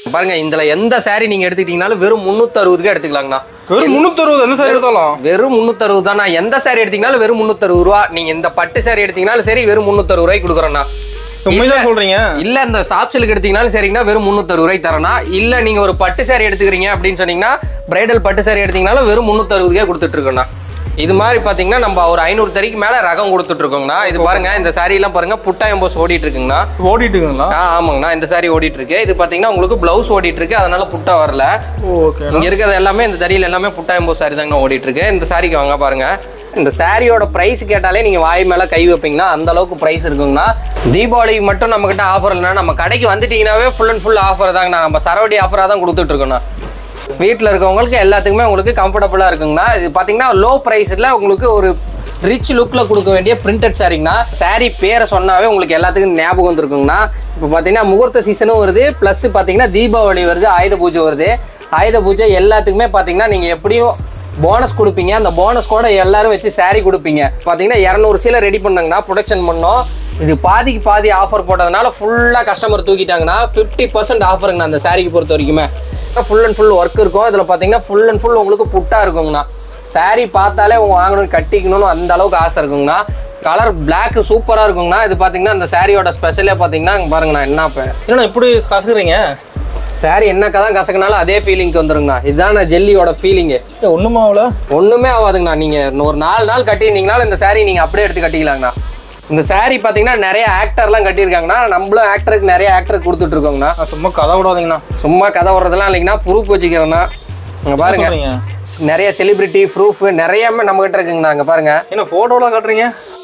பாருங்க இதுல எந்த saree நீங்க எடுத்துக்கிட்டீங்கனாலும் வெறும் முந்நூற்றறுபதுக்கு எடுத்துக்கலாங்கண்ணா வெறும் முந்நூத்தறுபது எந்த சைடு எடுத்தாலும் வெறும் முந்நூற்றறுபது தான் நான் எந்த saree எடுத்தீங்கனாலும் வெறும் முந்நூற்றறுபது ரூபா நீங்க இந்த பட்டு saree எடுத்தீங்கனாலும் சரி வெறும் முந்நூற்றறுபது ரூபாய்க்கு கொடுக்குறோண்ணா உண்மைதான் சொல்றீங்க இல்ல இந்த சாஃப்ட் சில்க் எடுத்தீங்கனாலும் சரிங்கண்ணா வெறும் முந்நூற்றறுபது ரூபாய்க்கு தரேன்னா இல்ல நீங்க ஒரு பட்டு saree எடுத்துக்கிறீங்க அப்படின்னு சொன்னீங்கன்னா பிரைடல் பட்டு saree எடுத்தீங்கனாலும் வெறும் முந்நூற்றறுபதுக்கே கொடுத்துட்டு இருக்கோண்ணா இது மாதிரி பாத்தீங்கன்னா நம்ம ஒரு ஐநூறு தறிக்கு மேல ரகம் கொடுத்துட்டு இருக்கோங்கண்ணா இது பாருங்க இந்த saree எல்லாம் பாருங்க புட்டா எம்போஸ் ஓடிட்டு இருக்குங்கண்ணா ஓடிட்டு இருக்குங்களா ஆ ஆமாங்கண்ணா இந்த saree ஓடிட்டு இருக்கு இது பாத்தீங்கன்னா உங்களுக்கு பிளவுஸ் ஓடிட்டு இருக்கு அதனால புட்டா வரல ஓகே இங்க இருக்கிறது எல்லாமே இந்த தறியில் எல்லாமே புட்டா எம்போ சாரி தாங்க ஓடிட்டு இருக்கு இந்த சாரிக்கு வாங்க பாருங்க இந்த சாரியோட பிரைஸ் கேட்டாலே நீங்க வாய் மேல கை வைப்பீங்கன்னா அந்த அளவுக்கு பிரைஸ் இருக்குங்கண்ணா தீபாவளிக்கு மட்டும் நம்ம கிட்ட ஆஃபர் இல்லைன்னா நம்ம கடைக்கு வந்துட்டீங்கன்னாவே ஃபுல் அண்ட் ஃபுல் ஆஃபர் தாங்கண்ணா நம்ம சரவடி ஆஃபராக தான் கொடுத்துட்டு இருக்கோண்ணா வீட்டில் இருக்கவங்களுக்கு எல்லாத்துக்குமே உங்களுக்கு கம்ஃபர்டபுளாக இருக்குங்கண்ணா இது பார்த்தீங்கன்னா லோ ப்ரைஸில் உங்களுக்கு ஒரு ரிச் லுக்கில் கொடுக்க வேண்டிய பிரிண்டட் சாரிங்கண்ணா saree பேரை சொன்னாவே உங்களுக்கு எல்லாத்துக்கும் ஞாபகம் வந்துருக்குங்கண்ணா இப்போ பார்த்தீங்கன்னா முகூர்த்த சீசனும் வருது ப்ளஸ் பார்த்தீங்கன்னா தீபாவளி வருது ஆயுத பூஜை வருது ஆயுத பூஜை எல்லாத்துக்குமே பார்த்தீங்கன்னா நீங்கள் எப்படியும் போனஸ் கொடுப்பீங்க அந்த போனஸ் கூட எல்லாரும் வச்சு saree கொடுப்பீங்க பார்த்தீங்கன்னா இரநூறு சீலை ரெடி பண்ணாங்கன்னா ப்ரொடக்ஷன் பண்ணோம் இது பாதிக்கு பாதி ஆஃபர் போட்டதுனால ஃபுல்லாக கஸ்டமர் தூக்கிட்டாங்கன்னா ஃபிஃப்டி பர்சன்ட் ஆஃபருங்கண்ணா அந்த சாரிக்கு பொறுத்த வரைக்குமே ஃபுல் அண்ட் ஃபுல் ஒர்க் இருக்கும் இதில் பார்த்தீங்கன்னா ஃபுல் அண்ட் ஃபுல் உங்களுக்கு புட்டாக இருக்குங்கண்ணா saree பார்த்தாலே உங்க வாங்கணும் கட்டிக்கணும்னு அந்த அளவுக்கு ஆசை இருக்குங்கண்ணா கலர் Black சூப்பராக இருக்குங்கண்ணா இது பார்த்தீங்கன்னா அந்த சாரியோட ஸ்பெஷலே பார்த்தீங்கன்னா இங்க பாருங்கண்ணா என்ன இப்போ என்ன இப்படி கசக்குறீங்க சாரி என்ன கதான் கசக்குனாலும் அதே ஃபீலிங்க்கு வந்துருங்கண்ணா இதுதான் ஜெல்லியோட ஃபீலிங்கு ஒண்ணுமா அவ்வளோ ஒண்ணுமே ஆகாதுங்கண்ணா நீங்க ஒரு நாலு நாள் கட்டியிருந்தீங்கனாலும் இந்த saree நீங்க அப்படியே எடுத்து கட்டிக்கலாங்கண்ணா இந்த saree பாத்தீங்கன்னா நிறைய ஆக்டர்லாம் கட்டியிருக்காங்கண்ணா நம்மளும் ஆக்டருக்கு நிறைய ஆக்டர் கொடுத்துட்டு இருக்கோங்கண்ணா நான் சும்மா கதை விடாதீங்கண்ணா சும்மா கதை வர்றதெல்லாம் இல்லைங்கண்ணா ப்ரூஃப் வச்சுக்கிறேண்ணா இங்க பாருங்க சொல்றீங்க நிறைய செலிபிரிட்டி ப்ரூஃப் நிறையமே நம்ம கிட்ட இருக்குங்கண்ணா இங்க பாருங்க என்ன போட்டோலாம் காட்டுறீங்க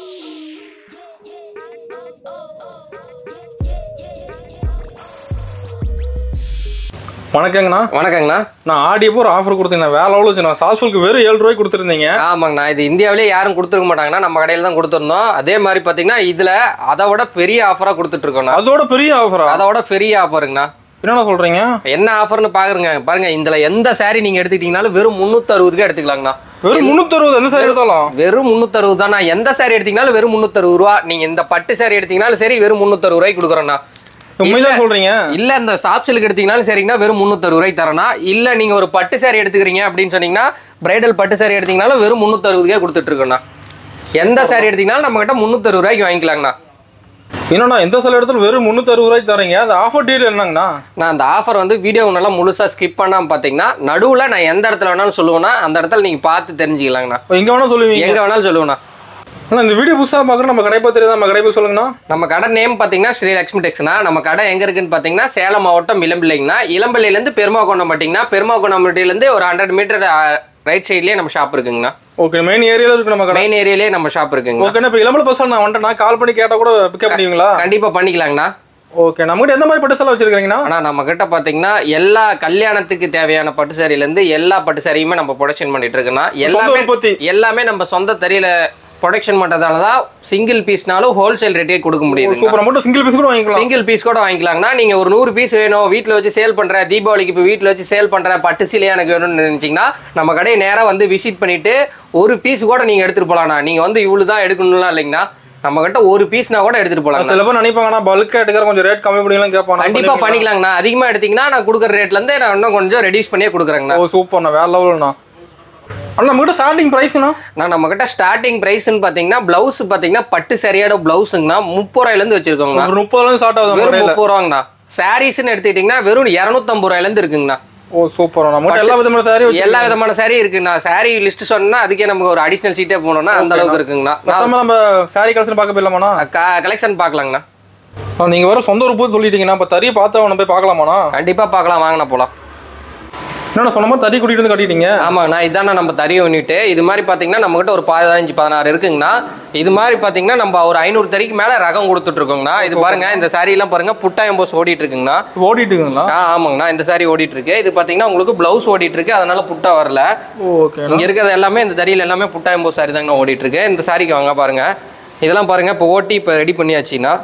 வணக்கங்கண்ணா வணக்கங்கண்ணா நான் ஆடியப்போ ஒரு ஆஃபர் கொடுத்தீங்க வேலை எவ்வளோ வச்சு நான் சால்ஃபுல்க்கு வெறும் ஏழு ரூபாய்க்கு கொடுத்துருந்தீங்க ஆமாங்கண்ணா இது இந்தியாவிலே யாரும் கொடுத்துருக்க மாட்டாங்கண்ணா நம்ம கடையில் தான் கொடுத்துருந்தோம் அதே மாதிரி பார்த்தீங்கன்னா இதுல அதை விட பெரிய ஆஃபராக கொடுத்துட்டு இருக்கோண்ணா அதோட பெரிய ஆஃபரா அதோட பெரிய ஆஃபருங்கண்ணா என்னண்ணா சொல்றீங்க என்ன ஆஃபர்னு பாக்குறங்க பாருங்க இதுல எந்த saree நீங்க எடுத்துக்கிட்டீங்கனாலும் வெறும் முந்நூற்றறுபதுக்கு எடுத்துக்கலாங்கண்ணா வெறும் முந்நூற்றறுபது எந்த சைடு எடுத்தாலும் வெறும் முந்நூற்றறுபது தான் நான் எந்த saree எடுத்தீங்கனாலும் வெறும் முந்நூற்றறுபது ரூபா நீங்க இந்த பட்டு saree எடுத்தீங்கனாலும் சரி வெறும் முந்நூற்றறுபது ரூபாய்க்கு கொடுக்குறேண்ணா உண்மைதான் சொல்றீங்க இல்ல இந்த சாஃப்ட் சில்க் எடுத்தீங்கனாலும் சரிங்கண்ணா வெறும் முந்நூற்றறுபது ரூபாய்க்கு தரேண்ணா இல்ல நீங்க ஒரு பட்டு saree எடுத்துக்கிறீங்க அப்படின்னு சொன்னீங்கன்னா பிரைடல் பட்டு saree எடுத்தீங்கனாலும் வெறும் முந்நூற்றறுபதுக்கே கொடுத்துட்டு இருக்கோண்ணா எந்த saree எடுத்தீங்கனாலும் நம்ம கிட்ட முந்நூற்றறுபது ரூபாய்க்கு வாங்கிக்கலாங்கண்ணா என்னண்ணா எந்த சில இடத்துல வெறும் முந்நூற்றறுபது ரூபாய்க்கு தரீங்க அந்த ஆஃபர் டீல் என்னங்கண்ணா நான் அந்த ஆஃபர் வந்து வீடியோ நல்லா முழுசாக ஸ்கிப் பண்ணாமல் பார்த்தீங்கன்னா நடுவில் நான் எந்த இடத்துல வேணாலும் சொல்லுவேன்னா அந்த இடத்துல நீங்கள் பார்த்து தெரிஞ்சுக்கலாங்கண்ணா இப்போ எங்க வேணா சொல்லுவீங்க எங்கே வேணாலும் சொல்லுவேண்ணா அண்ணா இந்த வீடியோ புதுசாக பார்க்குறோம் நம்ம கடை பத்திரி தான் நம்ம கடை போய் சொல்லுங்கண்ணா நம்ம கடை நேம் பார்த்தீங்கன்னா ஸ்ரீ லக்ஷ்மி டெக்ஸ்னா நம்ம கடை எங்கே இருக்குன்னு பார்த்தீங்கன்னா சேலம் மாவட்டம் இளம்பிள்ளைங்கண்ணா இளம்பிள்ளையிலேருந்து பெருமாக்கொண்டம் பார்த்தீங்கன்னா பெருமாக்கொண்டம்பட்டியிலேருந்து ஒரு ஹண்ட்ரட் மீட்டர் ரைட் சைட்லேயே நம்ம ஷாப் இருக்குங்கண்ணா ஓகே மெயின் ஏரியாவில் இருக்கு நம்ம கடை மெயின் ஏரியாலேயே நம்ம ஷாப் இருக்குங்க ஓகேண்ணா இப்போ இளம்பல பஸ் நான் வந்துட்டேன் நான் கால் பண்ணி கேட்டால் கூட பிக்கப் பண்ணுவீங்களா கண்டிப்பாக பண்ணிக்கலாங்கண்ணா ஓகே நம்மகிட்ட எந்த மாதிரி பட்டு சேலை வச்சிருக்கீங்கண்ணா ஆனால் நம்ம கிட்ட பார்த்தீங்கன்னா எல்லா கல்யாணத்துக்கு தேவையான பட்டு சாரிலேருந்து எல்லா பட்டு சாரியுமே நம்ம ப்ரொடக்ஷன் பண்ணிட்டு இருக்கோம்னா எல்லாமே உற்பத்தி. எல்லாமே நம்ம சொந்த தறியில ப்ரொடக்ஷன் பண்ணுறதால தான் சிங்கிள் பீஸ்னாலும் ஹோல்சேல் ரேட்டே கொடுக்க முடியுது சூப்பர் மட்டும் சிங்கிள் பீஸ் கூட வாங்கிக்கலாம் சிங்கிள் பீஸ் கூட வாங்கிக்கலாங்கண்ணா நீங்க ஒரு நூறு பீஸ் வேணும் வீட்டில் வச்சு சேல் பண்ற தீபாவளிக்கு இப்போ வீட்டில் வச்சு சேல் பண்ற பட்டு சீலையா எனக்கு வேணும்னு நினைச்சீங்கன்னா நம்ம கடையை நேராக வந்து விசிட் பண்ணிட்டு ஒரு பீஸ் கூட நீங்க எடுத்துட்டு போலாம்ண்ணா நீங்க வந்து இவ்வளவு தான் எடுக்கணும்லாம் இல்லைங்கண்ணா நம்ம கிட்ட ஒரு பீஸ்னா கூட எடுத்துட்டு போலாம் சில பேர் நினைப்பாங்கண்ணா பல்க் எடுக்கிற கொஞ்சம் ரேட் கம்மி பண்ணிக்கலாம் கேட்பாங்க கண்டிப்பா பண்ணிக்கலாங்கண்ணா அதிகமா எடுத்தீங்கன்னா நான் கொடுக்குற ரேட்ல இருந்து நான் இன்னும் கொஞ்சம் ரெடியூஸ் பண்ணியே கொடுக்குறேங்கண்ணா ஓ சூப்பர்ண்ணா வேற லெவல்ண்ணா அண்ணா நம்மகிட்ட ஸ்டார்டிங் ப்ரைஸ்ண்ணா நான் நம்ம கிட்ட ஸ்டார்டிங் பிரைஸ்னு பாத்தீங்கன்னா பிளவுஸ் பாத்தீங்கன்னா பட்டு சரியான பிளவுஸுங்கண்ணா முப்பது ரூபாயிலேருந்து வச்சிருக்கோங்கண்ணா ஒரு முப்பதுலேருந்து ஸ்டார்ட் ஆகுது நம்ம வெறும் கடையில் முப்பது ரூபாங்கண்ணா சாரீஸ்னு எடுத்துக்கிட்டிங்கன்னா வெறும் இரநூத்தம்பது ரூபாயிலேருந்து இருக்குங்கண்ணா ஓ சூப்பர் நம்மகிட்ட எல்லா விதமான சாரி வச்சு எல்லா விதமான saree இருக்குண்ணா saree லிஸ்ட் சொன்னா அதுக்கே நமக்கு ஒரு அடிஷனல் சீட்டே போனோம்னா அந்த அளவுக்கு இருக்குங்கண்ணா பேசாம நம்ம சாரி கலெக்ஷன் பார்க்க போயிடலாமாண்ணா கலெக்ஷன் பார்க்கலாங்கண்ணா நீங்க வேற சொந்த ஒரு பூ சொல்லிட்டீங்கன்னா இப்போ தறியை பார்த்து அவனை போய் பார்க்கலாமாண்ணா கண்டிப்பா பார்க்கலாம் வாங்கண்ணா போலாம் என்னண்ணா சொன்ன மாதிரி தறி கூட்டிட்டு வந்து கட்டிட்டீங்க ஆமாங்கண்ணா இதாண்ணா நம்ம தறி யூனிட்டு இது மாதிரி பார்த்தீங்கன்னா நம்மகிட்ட ஒரு பதினஞ்சு பதினாறு இருக்குங்கண்ணா இது மாதிரி பார்த்தீங்கன்னா நம்ம ஒரு ஐநூறு தறிக்கு மேலே ரகம் கொடுத்துட்டு இருக்கோங்கண்ணா இது பாருங்க இந்த saree எல்லாம் பாருங்க புட்டா எம்போஸ் ஓடிட்டு இருக்குங்கண்ணா ஓடிட்டு இருக்குங்களா ஆ ஆமாங்கண்ணா இந்த saree ஓடிட்டு இருக்கு இது பார்த்தீங்கன்னா உங்களுக்கு பிளவுஸ் ஓடிட்டு இருக்கு அதனால புட்டா வரல ஓகே இங்க இருக்கிறது எல்லாமே இந்த தறியில் எல்லாமே புட்டா எம்போ சாரி தாங்க ஓடிட்டு இருக்கு இந்த சாரிக்கு வாங்க பாருங்க இதெல்லாம் பாருங்க இப்போ ஓட்டி இப்போ ரெடி பண்ணியாச்சுன்னா